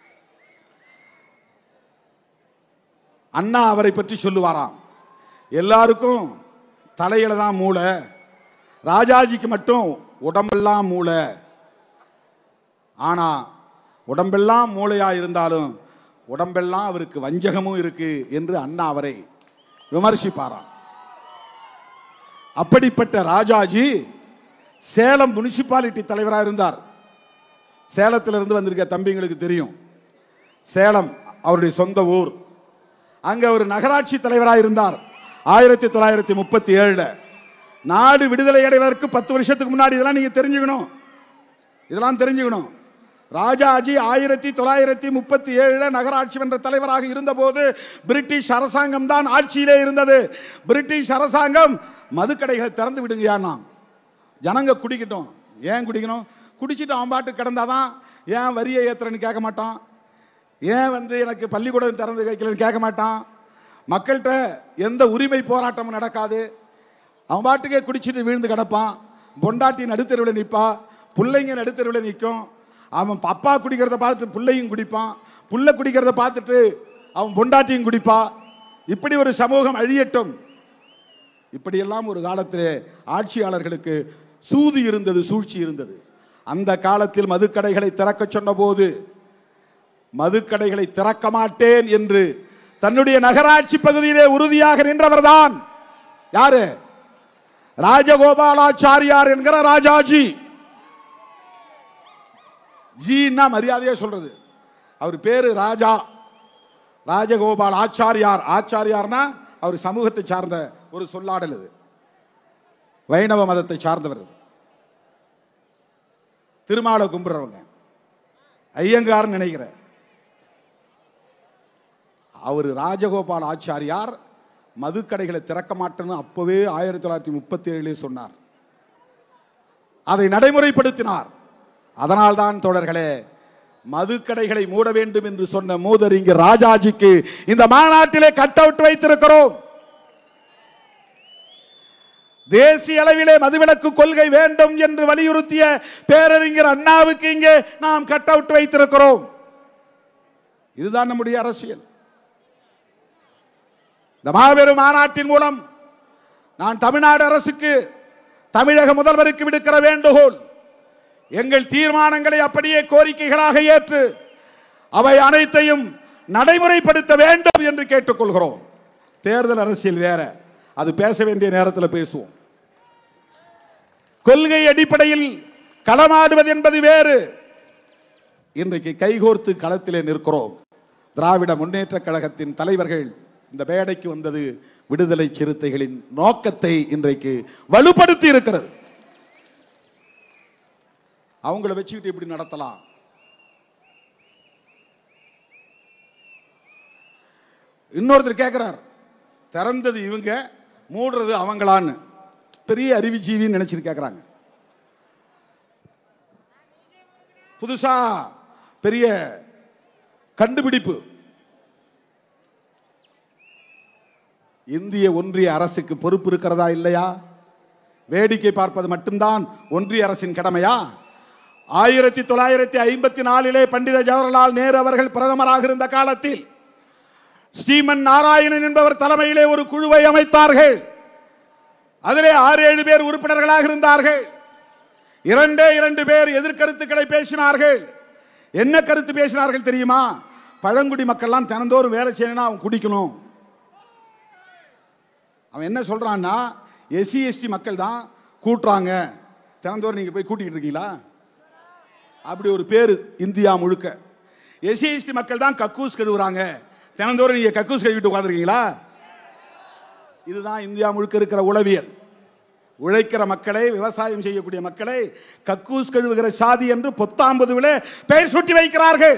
[SPEAKER 1] அண்ணா அவரை பற்றி சொல்லுவாராம் எல்லாருக்கும் தலையில தான் மூளை ராஜாஜிக்கு மட்டும் உடம்பெல்லாம் மூளை ஆனா உடம்பெல்லாம் மூளையா இருந்தாலும் உடம்பெல்லாம் அவருக்கு வஞ்சகமும் இருக்கு என்று அண்ணா அவரை விமர்சிப்பாராம் அப்படிப்பட்ட ராஜாஜி சேலம் முனிசிபாலிட்டி தலைவராக இருந்தார் சேலத்திலிருந்து வந்திருக்க தம்பிங்களுக்கு தெரியும் சேலம் அவருடைய சொந்த ஊர் அங்க ஒரு நகராட்சி தலைவராக இருந்தார் ஆயிரத்தி தொள்ளாயிரத்தி முப்பத்தி ஏழுல நாடு விடுதலை அடைவதற்கு பத்து வருஷத்துக்கு முன்னாடி இதெல்லாம் நீங்க தெரிஞ்சுக்கணும் இதெல்லாம் தெரிஞ்சுக்கணும் ராஜாஜி ஆயிரத்தி தொள்ளாயிரத்தி முப்பத்தி ஏழுல நகராட்சி மன்ற தலைவராக இருந்தபோது பிரிட்டிஷ் அரசாங்கம் தான் ஆட்சியிலே இருந்தது பிரிட்டிஷ் அரசாங்கம் மதுக்கடைகளை திறந்து விடுங்கயான்னா ஜனங்க குடிக்கட்டும் ஏன் குடிக்கணும் குடிச்சிட்டு அவன் பாட்டு கிடந்தாதான் ஏன் வரியை ஏத்துறன்னு கேட்க மாட்டான் ஏன் வந்து எனக்கு பள்ளிக்கூடம் திறந்து வைக்கலன்னு கேட்க மாட்டான் மக்கள்கிட்ட எந்த உரிமை போராட்டமும் நடக்காது அவன் பாட்டுக்கே குடிச்சிட்டு விழுந்து கிடப்பான் பொண்டாட்டி நடுத்தருவில் நிற்பா பிள்ளைங்க நடுத்தருவில் நிற்கும் அவன் அப்பா குடிக்கிறத பார்த்துட்டு பிள்ளையும் குடிப்பான் புள்ள குடிக்கிறத பார்த்துட்டு அவன் பொண்டாட்டியும் குடிப்பா இப்படி ஒரு சமூகம் அழியட்டும் இப்படியெல்லாம் ஒரு காலத்திலே ஆட்சியாளர்களுக்கு சூது இருந்தது சூழ்ச்சி இருந்தது அந்த காலத்தில் மதுக்கடைகளை திறக்க சொன்னபோது மதுக்கடைகளை திறக்க மாட்டேன் என்று தன்னுடைய நகராட்சி பகுதியிலே உறுதியாக நின்றவர்தான் யாரு ராஜகோபாலாச்சாரியார் என்கிற ராஜாஜி ஜீன்னா மரியாதையா சொல்றது அவர் பேரு ராஜா ராஜகோபால் ஆச்சாரியார் ஆச்சாரியார்னா அவர் சமூகத்தை சார்ந்த ஒரு சொல்லாடல் இது வைணவ மதத்தை சார்ந்தவர் திருமாலை கும்பிடுறவங்க ஐயங்கார்னு நினைக்கிறேன் அவர் ராஜகோபால் ஆச்சாரியார் மதுக்கடைகளை திறக்க மாட்டேன்னு அப்பவே ஆயிரத்தி தொள்ளாயிரத்தி முப்பத்தி ஏழிலே சொன்னார் அதை நடைமுறைப்படுத்தினார் அதனால்தான் தோழர்களே மதுக்கடைகளை மூட வேண்டும் என்று சொன்ன மூதறிஞர் ராஜாஜிக்கு இந்த மாநாட்டிலே கட் அவுட் வைத்திருக்கிறோம் தேசிய அளவிலே மதுவிலக்கு கொள்கை வேண்டும் என்று வலியுறுத்திய பேரறிஞர் அண்ணாவுக்கு இங்கே நாம் கட் அவுட் வைத்திருக்கிறோம் இதுதான் நம்முடைய அரசியல் இந்த மாபெரும் மாநாட்டின் மூலம் நான் தமிழ்நாடு அரசுக்கு தமிழக முதல்வருக்கு விடுக்கிற வேண்டுகோள் எங்கள் தீர்மானங்களை அப்படியே கோரிக்கைகளாக ஏற்று அவை அனைத்தையும் நடைமுறைப்படுத்த வேண்டும் என்று கேட்டுக்கொள்கிறோம் தேர்தல் அரசியல் வேற அது பேச வேண்டிய நேரத்தில் பேசுவோம் கொள்கை அடிப்படையில் களமாடுவது என்பது வேறு இன்றைக்கு கைகோர்த்து களத்திலே நிற்கிறோம் திராவிட முன்னேற்ற கழகத்தின் தலைவர்கள் இந்த மேடைக்கு வந்தது விடுதலை சிறுத்தைகளின் நோக்கத்தை இன்றைக்கு வலுப்படுத்தி இருக்கிறது அவங்கள வச்சுக்கிட்டு எப்படி நடத்தலாம் இன்னொருத்தர் கேட்கிறார் திறந்தது இவங்க மூடுறது அவங்களான்னு பெரிய அறிவுஜீவின்னு நினைச்சிட்டு கேட்குறாங்க புதுசா பெரிய கண்டுபிடிப்பு இந்திய ஒன்றிய அரசுக்கு பொறுப்பு இருக்கிறதா இல்லையா வேடிக்கை பார்ப்பது மட்டும்தான் ஒன்றிய அரசின் கடமையா ஆயிரத்தி தொள்ளாயிரத்தி ஐம்பத்தி நாலிலே பண்டித ஜவஹர்லால் நேரு அவர்கள் பிரதமராக இருந்த காலத்தில் ஸ்ரீமன் நாராயணன் என்பவர் தலைமையிலே ஒரு குழுவை அமைத்தார்கள் அதிலே ஆறு ஏழு பேர் உறுப்பினர்களாக இருந்தார்கள் இரண்டே இரண்டு பேர் எதிர்கருத்துக்களை பேசினார்கள் என்ன கருத்து பேசினார்கள் தெரியுமா பழங்குடி மக்கள்லாம் தினந்தோறும் வேலை செய்யணும்னா அவன் குடிக்கணும் அவன் என்ன சொல்றான்னா எஸ்சி எஸ்டி மக்கள் தான் கூட்டுறாங்க தினந்தோறும் நீங்க போய் கூட்டிக்கிட்டு இருக்கீங்களா அப்படி ஒரு பேர் இந்தியா முழுக்க எஸ்சி எஸ்டி மக்கள் தான் கக்கூஸ் கழுவுறாங்க தினந்தோறும் நீங்க கக்கூஸ் கழுவிட்டு உட்காந்துருக்கீங்களா இதுதான் இந்தியா முழுக்க இருக்கிற உளவியல் உழைக்கிற மக்களை விவசாயம் செய்யக்கூடிய மக்களை கக்கூஸ் கழுவுகிற சாதி என்று பொத்தாம்பதுவிலே பெயர் சுட்டி வைக்கிறார்கள்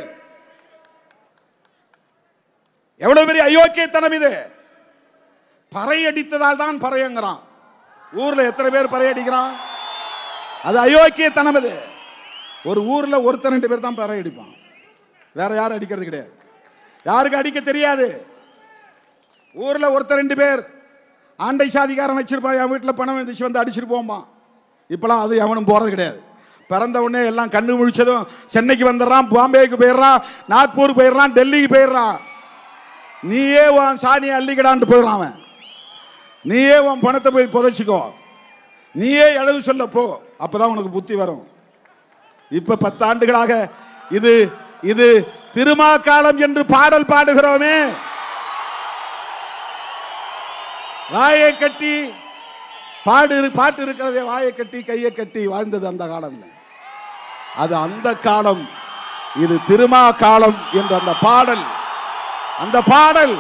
[SPEAKER 1] எவ்வளவு பெரிய அயோக்கியத்தனம் இது பறை அடித்ததால் தான் பறையங்கிறான் ஊர்ல எத்தனை பேர் பறை அடிக்கிறான் அது அயோக்கியத்தனம் இது ஒரு ஊர்ல ஒருத்தர் ரெண்டு பேர் தான் பறை அடிப்பான் வேற யாரும் அடிக்கிறது கிடையாது யாருக்கு அடிக்க தெரியாது ஊர்ல ஒருத்தர் ரெண்டு பேர் ஆண்டை சாதிக்காரன் வச்சிருப்பான் என் வீட்டில் பணம் வந்துச்சு வந்து அடிச்சிட்டு போம்பான் இப்பெல்லாம் அது எவனும் போறது கிடையாது பிறந்த உடனே எல்லாம் கண்ணு முழிச்சதும் சென்னைக்கு வந்துடுறான் பாம்பேக்கு போயிடுறான் நாக்பூருக்கு போயிடுறான் டெல்லிக்கு போயிடுறான் நீயே உன் சாணியை அள்ளிக்கடான்ட்டு போயிடுறான் அவன் நீயே உன் பணத்தை போய் புதைச்சிக்கோ நீயே எழுவு சொல்ல போ அப்பதான் உனக்கு புத்தி வரும் இப்ப பத்தாண்டுகளாக இது இது திருமாக்காலம் என்று பாடல் பாடுகிறோமே வாயை கட்டி பாடு இரு- பாட்டு இருக்கிறதே வாயை கட்டி கையை கட்டி வாழ்ந்தது அந்த காலம் அது அந்த காலம் இது திருமா காலம் என்ற அந்த பாடல் அந்த பாடல்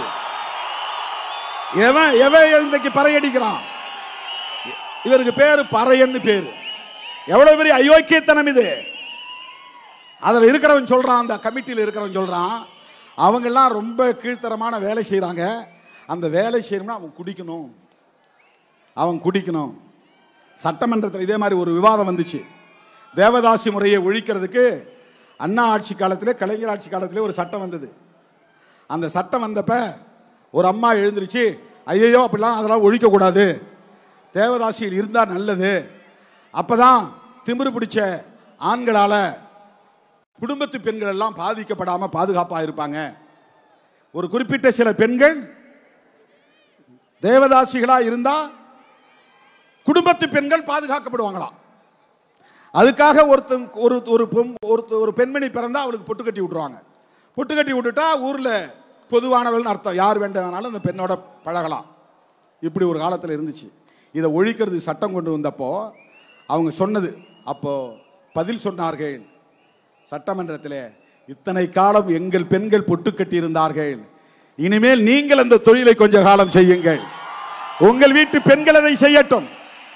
[SPEAKER 1] எவன் எவன் இன்றைக்கு பறையடிக்கிறான் இவருக்கு பேரு பறையன்னு பேரு எவ்வளவு பெரிய அயோக்கியத்தனம் இது அதுல இருக்கிறவன் சொல்றான் அந்த கமிட்டியில் இருக்கிறவன் சொல்றான் அவங்க எல்லாம் ரொம்ப கீழ்த்தரமான வேலை செய்றாங்க அந்த வேலை செய்யணும்னா அவன் குடிக்கணும் அவன் குடிக்கணும் சட்டமன்றத்தில் இதே மாதிரி ஒரு விவாதம் வந்துச்சு தேவதாசி முறையை ஒழிக்கிறதுக்கு அண்ணா ஆட்சி காலத்திலே கலைஞர் ஆட்சி காலத்திலே ஒரு சட்டம் வந்தது அந்த சட்டம் வந்தப்ப ஒரு அம்மா எழுந்திருச்சு ஐயோ அப்படிலாம் அதெல்லாம் ஒழிக்கக்கூடாது தேவதாசியில் இருந்தால் நல்லது அப்பதான் திமிரு பிடிச்ச ஆண்களால் குடும்பத்து பெண்கள் எல்லாம் பாதிக்கப்படாமல் பாதுகாப்பாக இருப்பாங்க ஒரு குறிப்பிட்ட சில பெண்கள் தேவதாசிகளா இருந்தா குடும்பத்து பெண்கள் பாதுகாக்கப்படுவாங்களாம் அதுக்காக ஒருத்தன் ஒரு ஒரு பெண் ஒரு ஒரு பெண்மணி பிறந்தா அவளுக்கு பொட்டு கட்டி விட்டுருவாங்க பொட்டு கட்டி விட்டுட்டா ஊர்ல பொதுவானவள்னு அர்த்தம் யார் வேண்டானாலும் அந்த பெண்ணோட பழகலாம் இப்படி ஒரு காலத்தில் இருந்துச்சு இதை ஒழிக்கிறதுக்கு சட்டம் கொண்டு வந்தப்போ அவங்க சொன்னது அப்போ பதில் சொன்னார்கள் சட்டமன்றத்தில் இத்தனை காலம் எங்கள் பெண்கள் பொட்டு கட்டி இருந்தார்கள் இனிமேல் நீங்கள் அந்த தொழிலை கொஞ்ச காலம் செய்யுங்கள் உங்கள் வீட்டு பெண்கள் அதை செய்யட்டும்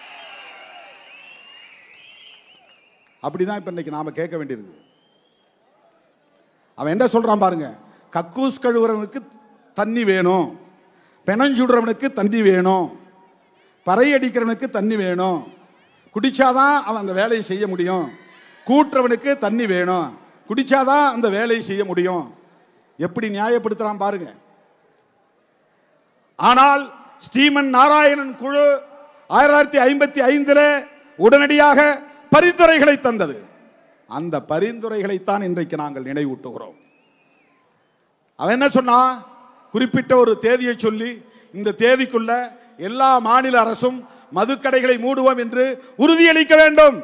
[SPEAKER 1] அப்படிதான் இப்ப இன்னைக்கு நாம கேட்க வேண்டியிருக்கு அவன் என்ன சொல்றான் பாருங்க கக்கூஸ் கழுவுறவனுக்கு தண்ணி வேணும் பிணஞ்சுடுறவனுக்கு தண்ணி வேணும் பறை அடிக்கிறவனுக்கு தண்ணி வேணும் குடிச்சாதான் அவன் அந்த வேலையை செய்ய முடியும் கூட்டுறவனுக்கு தண்ணி வேணும் குடிச்சாதான் அந்த வேலையை செய்ய முடியும் எப்படி நியாயப்படுத்துறான் பாருங்க ஆனால் ஸ்ரீமன் நாராயணன் குழு ஆயிரத்தி தொள்ளாயிரத்தி ஐம்பத்தி ஐந்தில் உடனடியாக பரிந்துரைகளை தந்தது அந்த பரிந்துரைகளைத்தான் இன்றைக்கு நாங்கள் நினைவூட்டுகிறோம் அவன் என்ன சொன்னா குறிப்பிட்ட ஒரு தேதியை சொல்லி இந்த தேதிக்குள்ள எல்லா மாநில அரசும் மதுக்கடைகளை மூடுவோம் என்று உறுதியளிக்க வேண்டும்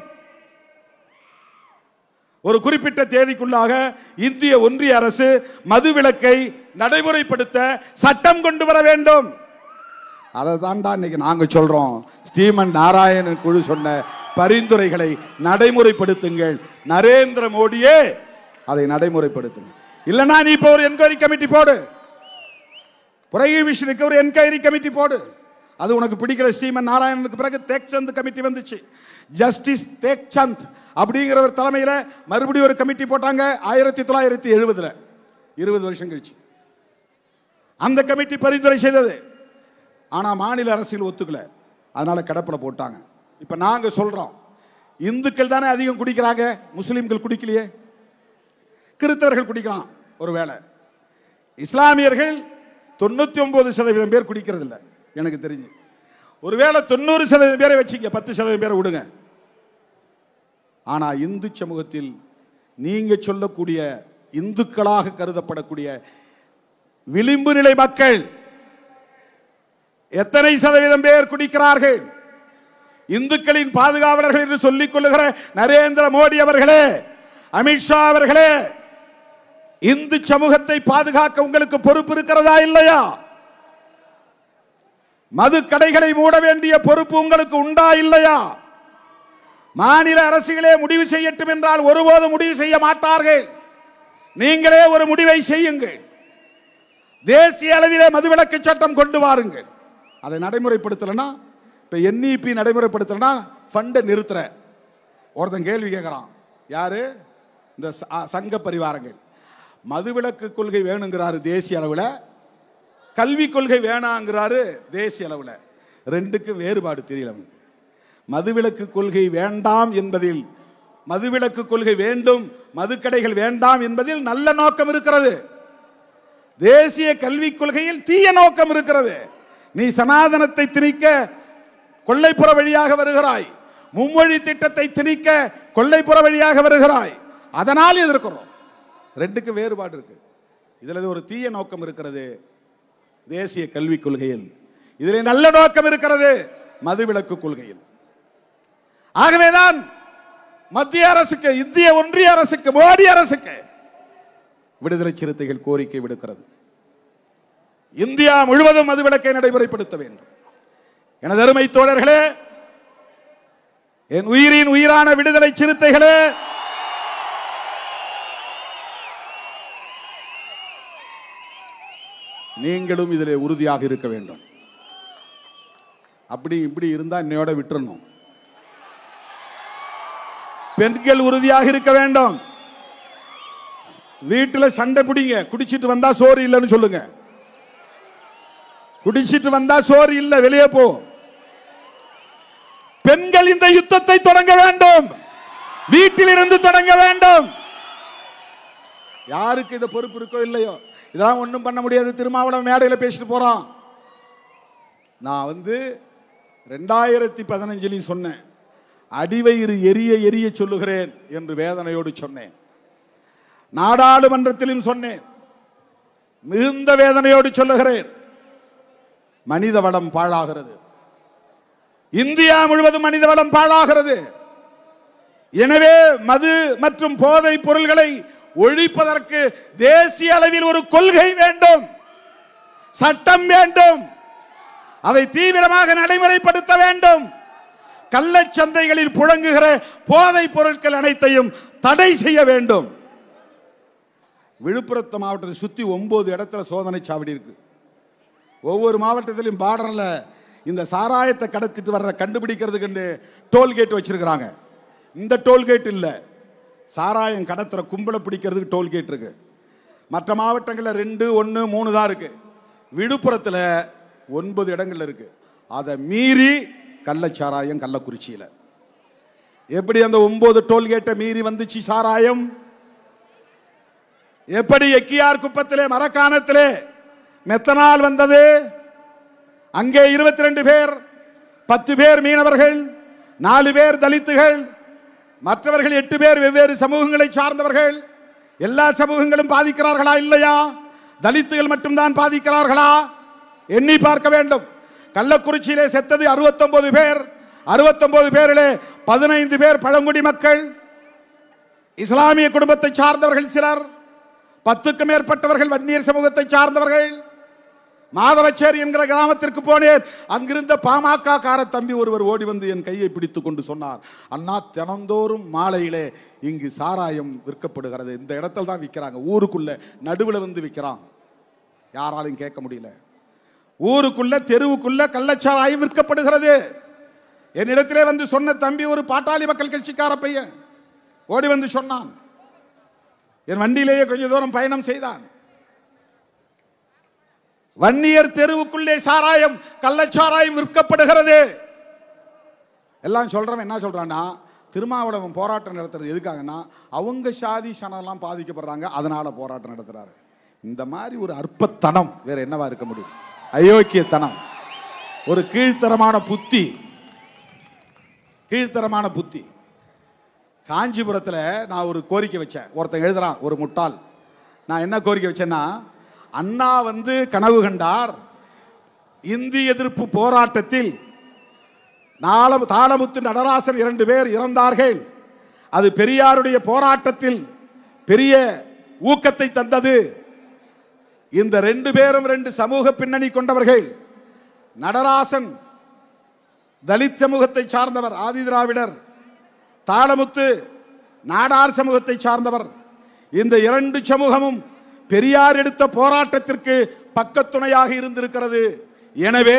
[SPEAKER 1] ஒரு குறிப்பிட்ட தேதிக்குள்ளாக இந்திய ஒன்றிய அரசு மதுவிலக்கை நடைமுறைப்படுத்த சட்டம் கொண்டு வர வேண்டும் அதை தான்டா இன்னைக்கு நாங்க சொல்றோம் ஸ்ரீமன் நாராயணன் குழு சொன்ன பரிந்துரைகளை நடைமுறைப்படுத்துங்கள் நரேந்திர மோடியே அதை நடைமுறைப்படுத்துங்க இல்லைன்னா நீ இப்போ ஒரு என்கொயரி கமிட்டி போடு புரகிவிஷனுக்கு ஒரு என்கொயரி கமிட்டி போடு அது உனக்கு பிடிக்கல ஸ்ரீமன் நாராயணனுக்கு பிறகு தேக்சந்த் கமிட்டி வந்துச்சு ஜஸ்டிஸ் தேக்சந்த் அப்படிங்கிறவர் தலைமையில் மறுபடியும் ஒரு கமிட்டி போட்டாங்க ஆயிரத்தி தொள்ளாயிரத்தி எழுபதுல இருபது வருஷம் கழிச்சு அந்த கமிட்டி பரிந்துரை செய்தது ஆனா மாநில அரசியல் ஒத்துக்கல அதனால கடப்பில் போட்டாங்க இப்ப நாங்க சொல்றோம் இந்துக்கள் தானே அதிகம் குடிக்கிறாங்க முஸ்லிம்கள் குடிக்கலையே கிறித்தவர்கள் குடிக்கலாம் ஒருவேளை இஸ்லாமியர்கள் தொண்ணூத்தி ஒன்பது சதவீதம் பேர் குடிக்கிறது இல்ல எனக்கு தெரிஞ்சு ஒருவேளை தொண்ணூறு சதவீதம் பேரை வச்சுங்க பத்து சதவீதம் பேரை விடுங்க ஆனா இந்து சமூகத்தில் நீங்க சொல்லக்கூடிய இந்துக்களாக கருதப்படக்கூடிய விளிம்பு நிலை மக்கள் எத்தனை சதவீதம் பேர் குடிக்கிறார்கள் இந்துக்களின் பாதுகாவலர்கள் என்று சொல்லிக் கொள்ளுகிற நரேந்திர மோடி அவர்களே அமித்ஷா அவர்களே இந்து சமூகத்தை பாதுகாக்க உங்களுக்கு பொறுப்பு இருக்கிறதா இல்லையா மது கடைகளை மூட வேண்டிய பொறுப்பு உங்களுக்கு உண்டா இல்லையா மாநில அரசுகளே முடிவு செய்யட்டும் என்றால் ஒருபோதும் முடிவு செய்ய மாட்டார்கள் நீங்களே ஒரு முடிவை செய்யுங்கள் தேசிய அளவிலே மதுவிலக்கு சட்டம் கொண்டு வாருங்கள் அதை நடைமுறைப்படுத்தலைன்னா இப்போ என்இபி நடைமுறைப்படுத்தலைன்னா ஃபண்டை நிறுத்துற ஒருத்தன் கேள்வி கேட்குறான் யாரு இந்த ச- அ, சங்க பரிவாரங்கள் மதுவிலக்கு கொள்கை வேணுங்கிறாரு தேசிய அளவில் கல்வி கொள்கை வேணாங்கிறாரு தேசிய அளவில் ரெண்டுக்கு வேறுபாடு தெரியல அவனுக்கு மதுவிலக்கு கொள்கை வேண்டாம் என்பதில் மதுவிலக்கு கொள்கை வேண்டும் மதுக்கடைகள் வேண்டாம் என்பதில் நல்ல நோக்கம் இருக்கிறது தேசிய கல்விக் கொள்கையில் தீய நோக்கம் இருக்கிறது நீ சனாதனத்தை திணிக்க கொள்ளைப்புற வழியாக வருகிறாய் மும்மொழி திட்டத்தை திணிக்க கொள்ளைப்புற வழியாக வருகிறாய் அதனால் எதிர்க்கிறோம் ரெண்டுக்கு வேறுபாடு இருக்கு இதுல ஒரு தீய நோக்கம் இருக்கிறது தேசிய கல்விக் கொள்கையில் இதில் நல்ல நோக்கம் இருக்கிறது மதுவிலக்கு கொள்கையில் ஆகவேதான் மத்திய அரசுக்கு இந்திய ஒன்றிய அரசுக்கு மோடி அரசுக்கு விடுதலை சிறுத்தைகள் கோரிக்கை விடுக்கிறது இந்தியா முழுவதும் மதுவிலக்கை நடைமுறைப்படுத்த வேண்டும் எனது அருமை தோழர்களே என் உயிரின் உயிரான விடுதலை சிறுத்தைகளே நீங்களும் இதிலே உறுதியாக இருக்க வேண்டும் அப்படி இப்படி இருந்தா இன்னையோட விட்டுறணும் பெண்கள் உறுதியாக இருக்க வேண்டும் வீட்டுல சண்டை பிடிங்க குடிச்சிட்டு வந்தா சோறு இல்லைன்னு சொல்லுங்க குடிச்சிட்டு வந்தா சோறு இல்ல வெளியே போ பெண்கள் இந்த யுத்தத்தை தொடங்க வேண்டும் வீட்டில் இருந்து தொடங்க வேண்டும் யாருக்கு இந்த பொறுப்பு இருக்கோ இல்லையோ இதெல்லாம் ஒண்ணும் பண்ண முடியாது திருமாவளவன் மேடையில் பேசிட்டு போறான் நான் வந்து ரெண்டாயிரத்தி பதினஞ்சிலையும் சொன்னேன் அடிவயிறு எரிய எரிய சொல்லுகிறேன் என்று வேதனையோடு சொன்னேன் நாடாளுமன்றத்திலும் சொன்னேன் மிகுந்த வேதனையோடு சொல்லுகிறேன் மனித வளம் பாழாகிறது இந்தியா முழுவதும் மனித வளம் பாழாகிறது எனவே மது மற்றும் போதைப் பொருள்களை ஒழிப்பதற்கு தேசிய அளவில் ஒரு கொள்கை வேண்டும் சட்டம் வேண்டும் அதை தீவிரமாக நடைமுறைப்படுத்த வேண்டும் கள்ளச்சந்தைகளில் புழங்குகிற போதைப் பொருட்கள் அனைத்தையும் தடை செய்ய வேண்டும் விழுப்புரத்து மாவட்டத்தை சுத்தி ஒன்பது இடத்துல சோதனை சாவடி இருக்கு ஒவ்வொரு மாவட்டத்திலும் பார்டர்ல இந்த சாராயத்தை கடத்திட்டு வர்றத கண்டுபிடிக்கிறதுக்கு டோல்கேட் வச்சிருக்கிறாங்க இந்த டோல்கேட் இல்ல சாராயம் கடத்துற கும்பலை பிடிக்கிறதுக்கு டோல்கேட் இருக்கு மற்ற மாவட்டங்களில் ரெண்டு ஒன்று மூணு தான் இருக்கு விழுப்புரத்தில் ஒன்பது இடங்கள்ல இருக்கு அதை மீறி கள்ளச்சாராயம் கள்ளக்குறிச்சியில எப்படி அந்த ஒன்பது டோல்கேட்டை மீறி வந்துச்சு சாராயம் எப்படி எக்கியார் குப்பத்திலே மரக்காணத்திலே மெத்தனால் வந்தது அங்கே இருபத்தி ரெண்டு பேர் பத்து பேர் மீனவர்கள் நாலு பேர் தலித்துகள் மற்றவர்கள் எட்டு பேர் வெவ்வேறு சமூகங்களை சார்ந்தவர்கள் எல்லா சமூகங்களும் பாதிக்கிறார்களா இல்லையா தலித்துகள் மட்டும்தான் பாதிக்கிறார்களா எண்ணி பார்க்க வேண்டும் கள்ளக்குறிச்சியிலே செத்தது 69 பேர் 69 பேரிலே பதினைந்து பேர் பழங்குடி மக்கள் இஸ்லாமிய குடும்பத்தை சார்ந்தவர்கள் சிலர் பத்துக்கும் மேற்பட்டவர்கள் வன்னியர் சமூகத்தை சார்ந்தவர்கள் மாதவச்சேரி என்கிற கிராமத்திற்கு போனேன் அங்கிருந்த பாமக கார தம்பி ஒருவர் ஓடி வந்து என் கையை பிடித்துக் கொண்டு சொன்னார் அண்ணா தினந்தோறும் மாலையிலே இங்கு சாராயம் விற்கப்படுகிறது இந்த இடத்துல தான் விற்கிறாங்க ஊருக்குள்ள நடுவில் வந்து விற்கிறான் யாராலும் கேட்க முடியல ஊருக்குள்ள தெருவுக்குள்ள கள்ளச்சாராயம் விற்கப்படுகிறது என்னிடத்திலே வந்து சொன்ன தம்பி ஒரு பாட்டாளி மக்கள் கட்சிக்கார பையன் ஓடி வந்து சொன்னான் என் வண்டியிலேயே கொஞ்ச தூரம் பயணம் செய்தான் வன்னியர் தெருவுக்குள்ளே சாராயம் கள்ளச்சாராயம் விற்கப்படுகிறது எல்லாம் சொல்றவன் என்ன சொல்றான்னா திருமாவளவன் போராட்டம் நடத்துறது எதுக்காகன்னா அவங்க சாதி சனம்லாம் பாதிக்கப்படுறாங்க அதனால போராட்டம் நடத்துறாரு இந்த மாதிரி ஒரு அற்பத்தனம் வேற என்னவா இருக்க முடியும் அயோக்கியத்தனம் ஒரு கீழ்த்தரமான புத்தி கீழ்த்தரமான புத்தி காஞ்சிபுரத்தில் நான் ஒரு கோரிக்கை வச்சேன் ஒருத்தன் எழுதுறான் ஒரு முட்டாள் நான் என்ன கோரிக்கை வச்சேன்னா அண்ணா வந்து கனவு கண்டார் இந்தி எதிர்ப்பு போராட்டத்தில் நால தாளமுத்து நடராசன் இரண்டு பேர் இறந்தார்கள் அது பெரியாருடைய போராட்டத்தில் பெரிய ஊக்கத்தை தந்தது இந்த ரெண்டு பேரும் ரெண்டு சமூக பின்னணி கொண்டவர்கள் நடராசன் தலித் சமூகத்தை சார்ந்தவர் ஆதி திராவிடர் தாளமுத்து நாடார் சமூகத்தை சார்ந்தவர் இந்த இரண்டு சமூகமும் பெரியார் எடுத்த போராட்டத்திற்கு பக்கத்துணையாக இருந்திருக்கிறது எனவே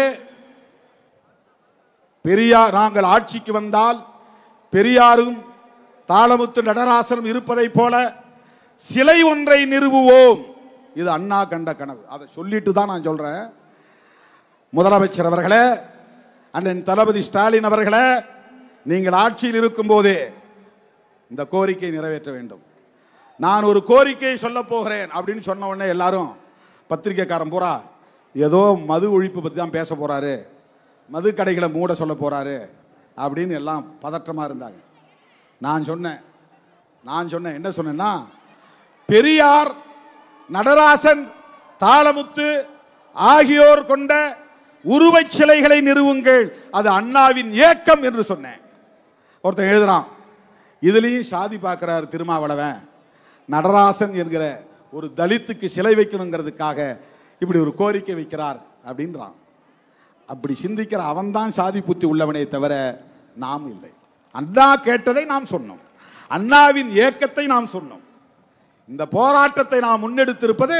[SPEAKER 1] பெரியார் நாங்கள் ஆட்சிக்கு வந்தால் பெரியாரும் தாளமுத்து நடராசனும் இருப்பதைப் போல சிலை ஒன்றை நிறுவுவோம் இது அண்ணா கண்ட கனவு அதை சொல்லிட்டு தான் நான் சொல்றேன் முதலமைச்சர் அவர்களே அண்ணன் தளபதி ஸ்டாலின் அவர்களே நீங்கள் ஆட்சியில் இருக்கும்போதே இந்த கோரிக்கை நிறைவேற்ற வேண்டும் நான் ஒரு கோரிக்கையை சொல்ல போகிறேன் அப்படின்னு சொன்ன உடனே எல்லாரும் பத்திரிக்கைக்காரன் பூரா ஏதோ மது ஒழிப்பு பற்றி தான் பேச போறாரு மது கடைகளை மூட சொல்ல போறாரு அப்படின்னு எல்லாம் பதற்றமா இருந்தாங்க நான் சொன்னேன் நான் சொன்னேன் என்ன சொன்னேன்னா பெரியார் நடராசன் தாளமுத்து ஆகியோர் கொண்ட உருவச் சிலைகளை நிறுவுங்கள் அது அண்ணாவின் ஏக்கம் என்று சொன்னேன் ஒருத்தன் எழுதுறான் இதுலயும் சாதி பார்க்கிறார் திருமாவளவன் நடராசன் என்கிற ஒரு தலித்துக்கு சிலை வைக்கணுங்கிறதுக்காக இப்படி ஒரு கோரிக்கை வைக்கிறார் அப்படின்றான் அப்படி சிந்திக்கிற அவன்தான் சாதி புத்தி உள்ளவனே தவிர நாம் இல்லை அண்ணா கேட்டதை நாம் சொன்னோம் அண்ணாவின் ஏக்கத்தை நாம் சொன்னோம் இந்த போராட்டத்தை நாம் முன்னெடுத்திருப்பது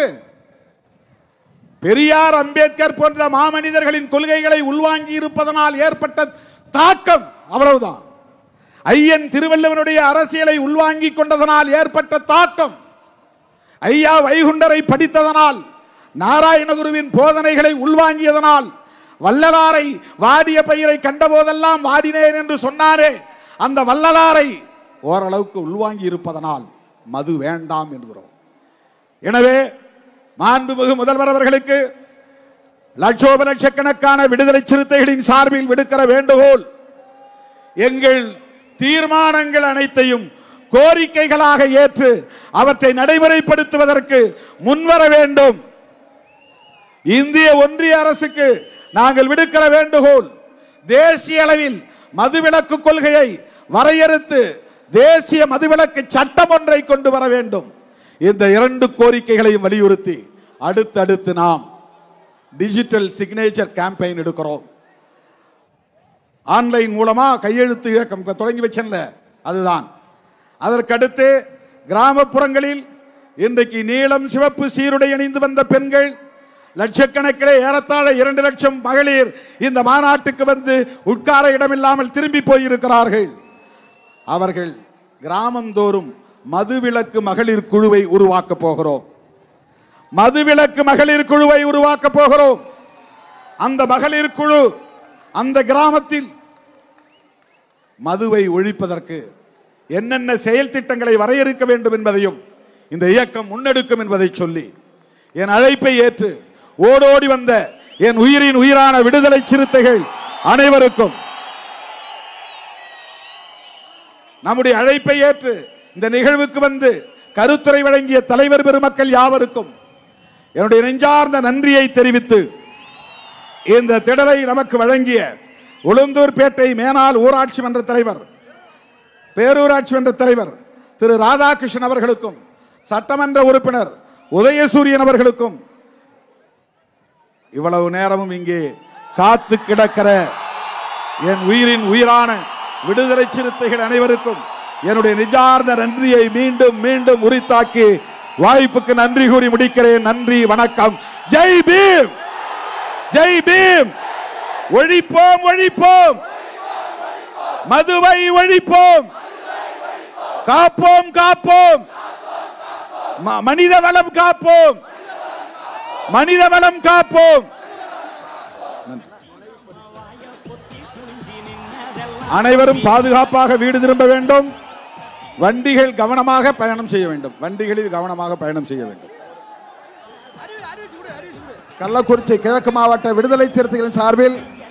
[SPEAKER 1] பெரியார் அம்பேத்கர் போன்ற மாமனிதர்களின் கொள்கைகளை உள்வாங்கி இருப்பதனால் ஏற்பட்ட தாக்கம் அவ்வளவுதான் ஐயன் திருவள்ளுவனுடைய அரசியலை உள்வாங்கி கொண்டதனால் ஏற்பட்ட தாக்கம் ஐயா வைகுண்டரை படித்ததனால் நாராயணகுருவின் போதனைகளை உள்வாங்கியதனால் வள்ளலாரை வாடிய பயிரை கண்டபோதெல்லாம் வாடினேன் என்று சொன்னாரே அந்த வள்ளலாரை ஓரளவுக்கு உள்வாங்கி இருப்பதனால் மது வேண்டாம் என்கிறோம் எனவே மாண்புமிகு முதல்வர் அவர்களுக்கு லட்சோப லட்சக்கணக்கான விடுதலை சிறுத்தைகளின் சார்பில் விடுக்கிற வேண்டுகோள் எங்கள் தீர்மானங்கள் அனைத்தையும் கோரிக்கைகளாக ஏற்று அவற்றை நடைமுறைப்படுத்துவதற்கு முன்வர வேண்டும் இந்திய ஒன்றிய அரசுக்கு நாங்கள் விடுக்கிற வேண்டுகோள் தேசிய அளவில் மதுவிலக்கு கொள்கையை வரையறுத்து தேசிய மதுவிலக்கு சட்டம் ஒன்றை கொண்டு வர வேண்டும் இந்த இரண்டு கோரிக்கைகளையும் வலியுறுத்தி அடுத்தடுத்து நாம் டிஜிட்டல் சிக்னேச்சர் கேம்பெயின் எடுக்கிறோம் ஆன்லைன் மூலமா கையெழுத்து இயக்கம் தொடங்கி வச்சேன்ல அதுதான் அதற்கடுத்து கிராமப்புறங்களில் இன்றைக்கு நீலம் சிவப்பு சீருடை அணிந்து வந்த பெண்கள் லட்சக்கணக்கிலே ஏறத்தாழ இரண்டு லட்சம் மகளிர் இந்த மாநாட்டுக்கு வந்து உட்கார இடமில்லாமல் திரும்பி போயிருக்கிறார்கள் அவர்கள் கிராமந்தோறும் மதுவிலக்கு மகளிர் குழுவை உருவாக்க போகிறோம் மதுவிலக்கு மகளிர் குழுவை உருவாக்க போகிறோம் அந்த மகளிர் குழு அந்த கிராமத்தில் மதுவை ஒழிப்பதற்கு என்னென்ன செயல் திட்டங்களை வரையறுக்க வேண்டும் என்பதையும் இந்த இயக்கம் முன்னெடுக்கும் என்பதை சொல்லி என் அழைப்பை ஏற்று ஓடோடி வந்த என் உயிரின் உயிரான விடுதலை சிறுத்தைகள் அனைவருக்கும் நம்முடைய அழைப்பை ஏற்று இந்த நிகழ்வுக்கு வந்து கருத்துரை வழங்கிய தலைவர் பெருமக்கள் யாவருக்கும் என்னுடைய நெஞ்சார்ந்த நன்றியை தெரிவித்து இந்த திடலை நமக்கு வழங்கிய உளுந்தூர்பேட்டை மேனாள் ஊராட்சி மன்ற தலைவர் பேரூராட்சி மன்ற தலைவர் திரு ராதாகிருஷ்ணன் அவர்களுக்கும் சட்டமன்ற உறுப்பினர் உதயசூரியன் அவர்களுக்கும் இவ்வளவு நேரமும் இங்கே காத்து கிடக்கிற என் உயிரின் உயிரான விடுதலை சிறுத்தைகள் அனைவருக்கும் என்னுடைய நிஜார்ந்த நன்றியை மீண்டும் மீண்டும் உரித்தாக்கி வாய்ப்புக்கு நன்றி கூறி முடிக்கிறேன் நன்றி வணக்கம் ஜெய் பீம் ஜெய் பீம் ஒழிப்போம் ஒழிப்போம் மதுவை ஒழிப்போம் காப்போம் காப்போம் ம- மனித வளம் காப்போம் மனித வளம் காப்போம் அனைவரும் பாதுகாப்பாக வீடு திரும்ப வேண்டும் வண்டிகள் கவனமாக பயணம் செய்ய வேண்டும் வண்டிகளில் கவனமாக பயணம் செய்ய வேண்டும் கள்ளக்குறிச்சி கிழக்கு மாவட்ட விடுதலை சிறுத்தைகளின் சார்பில்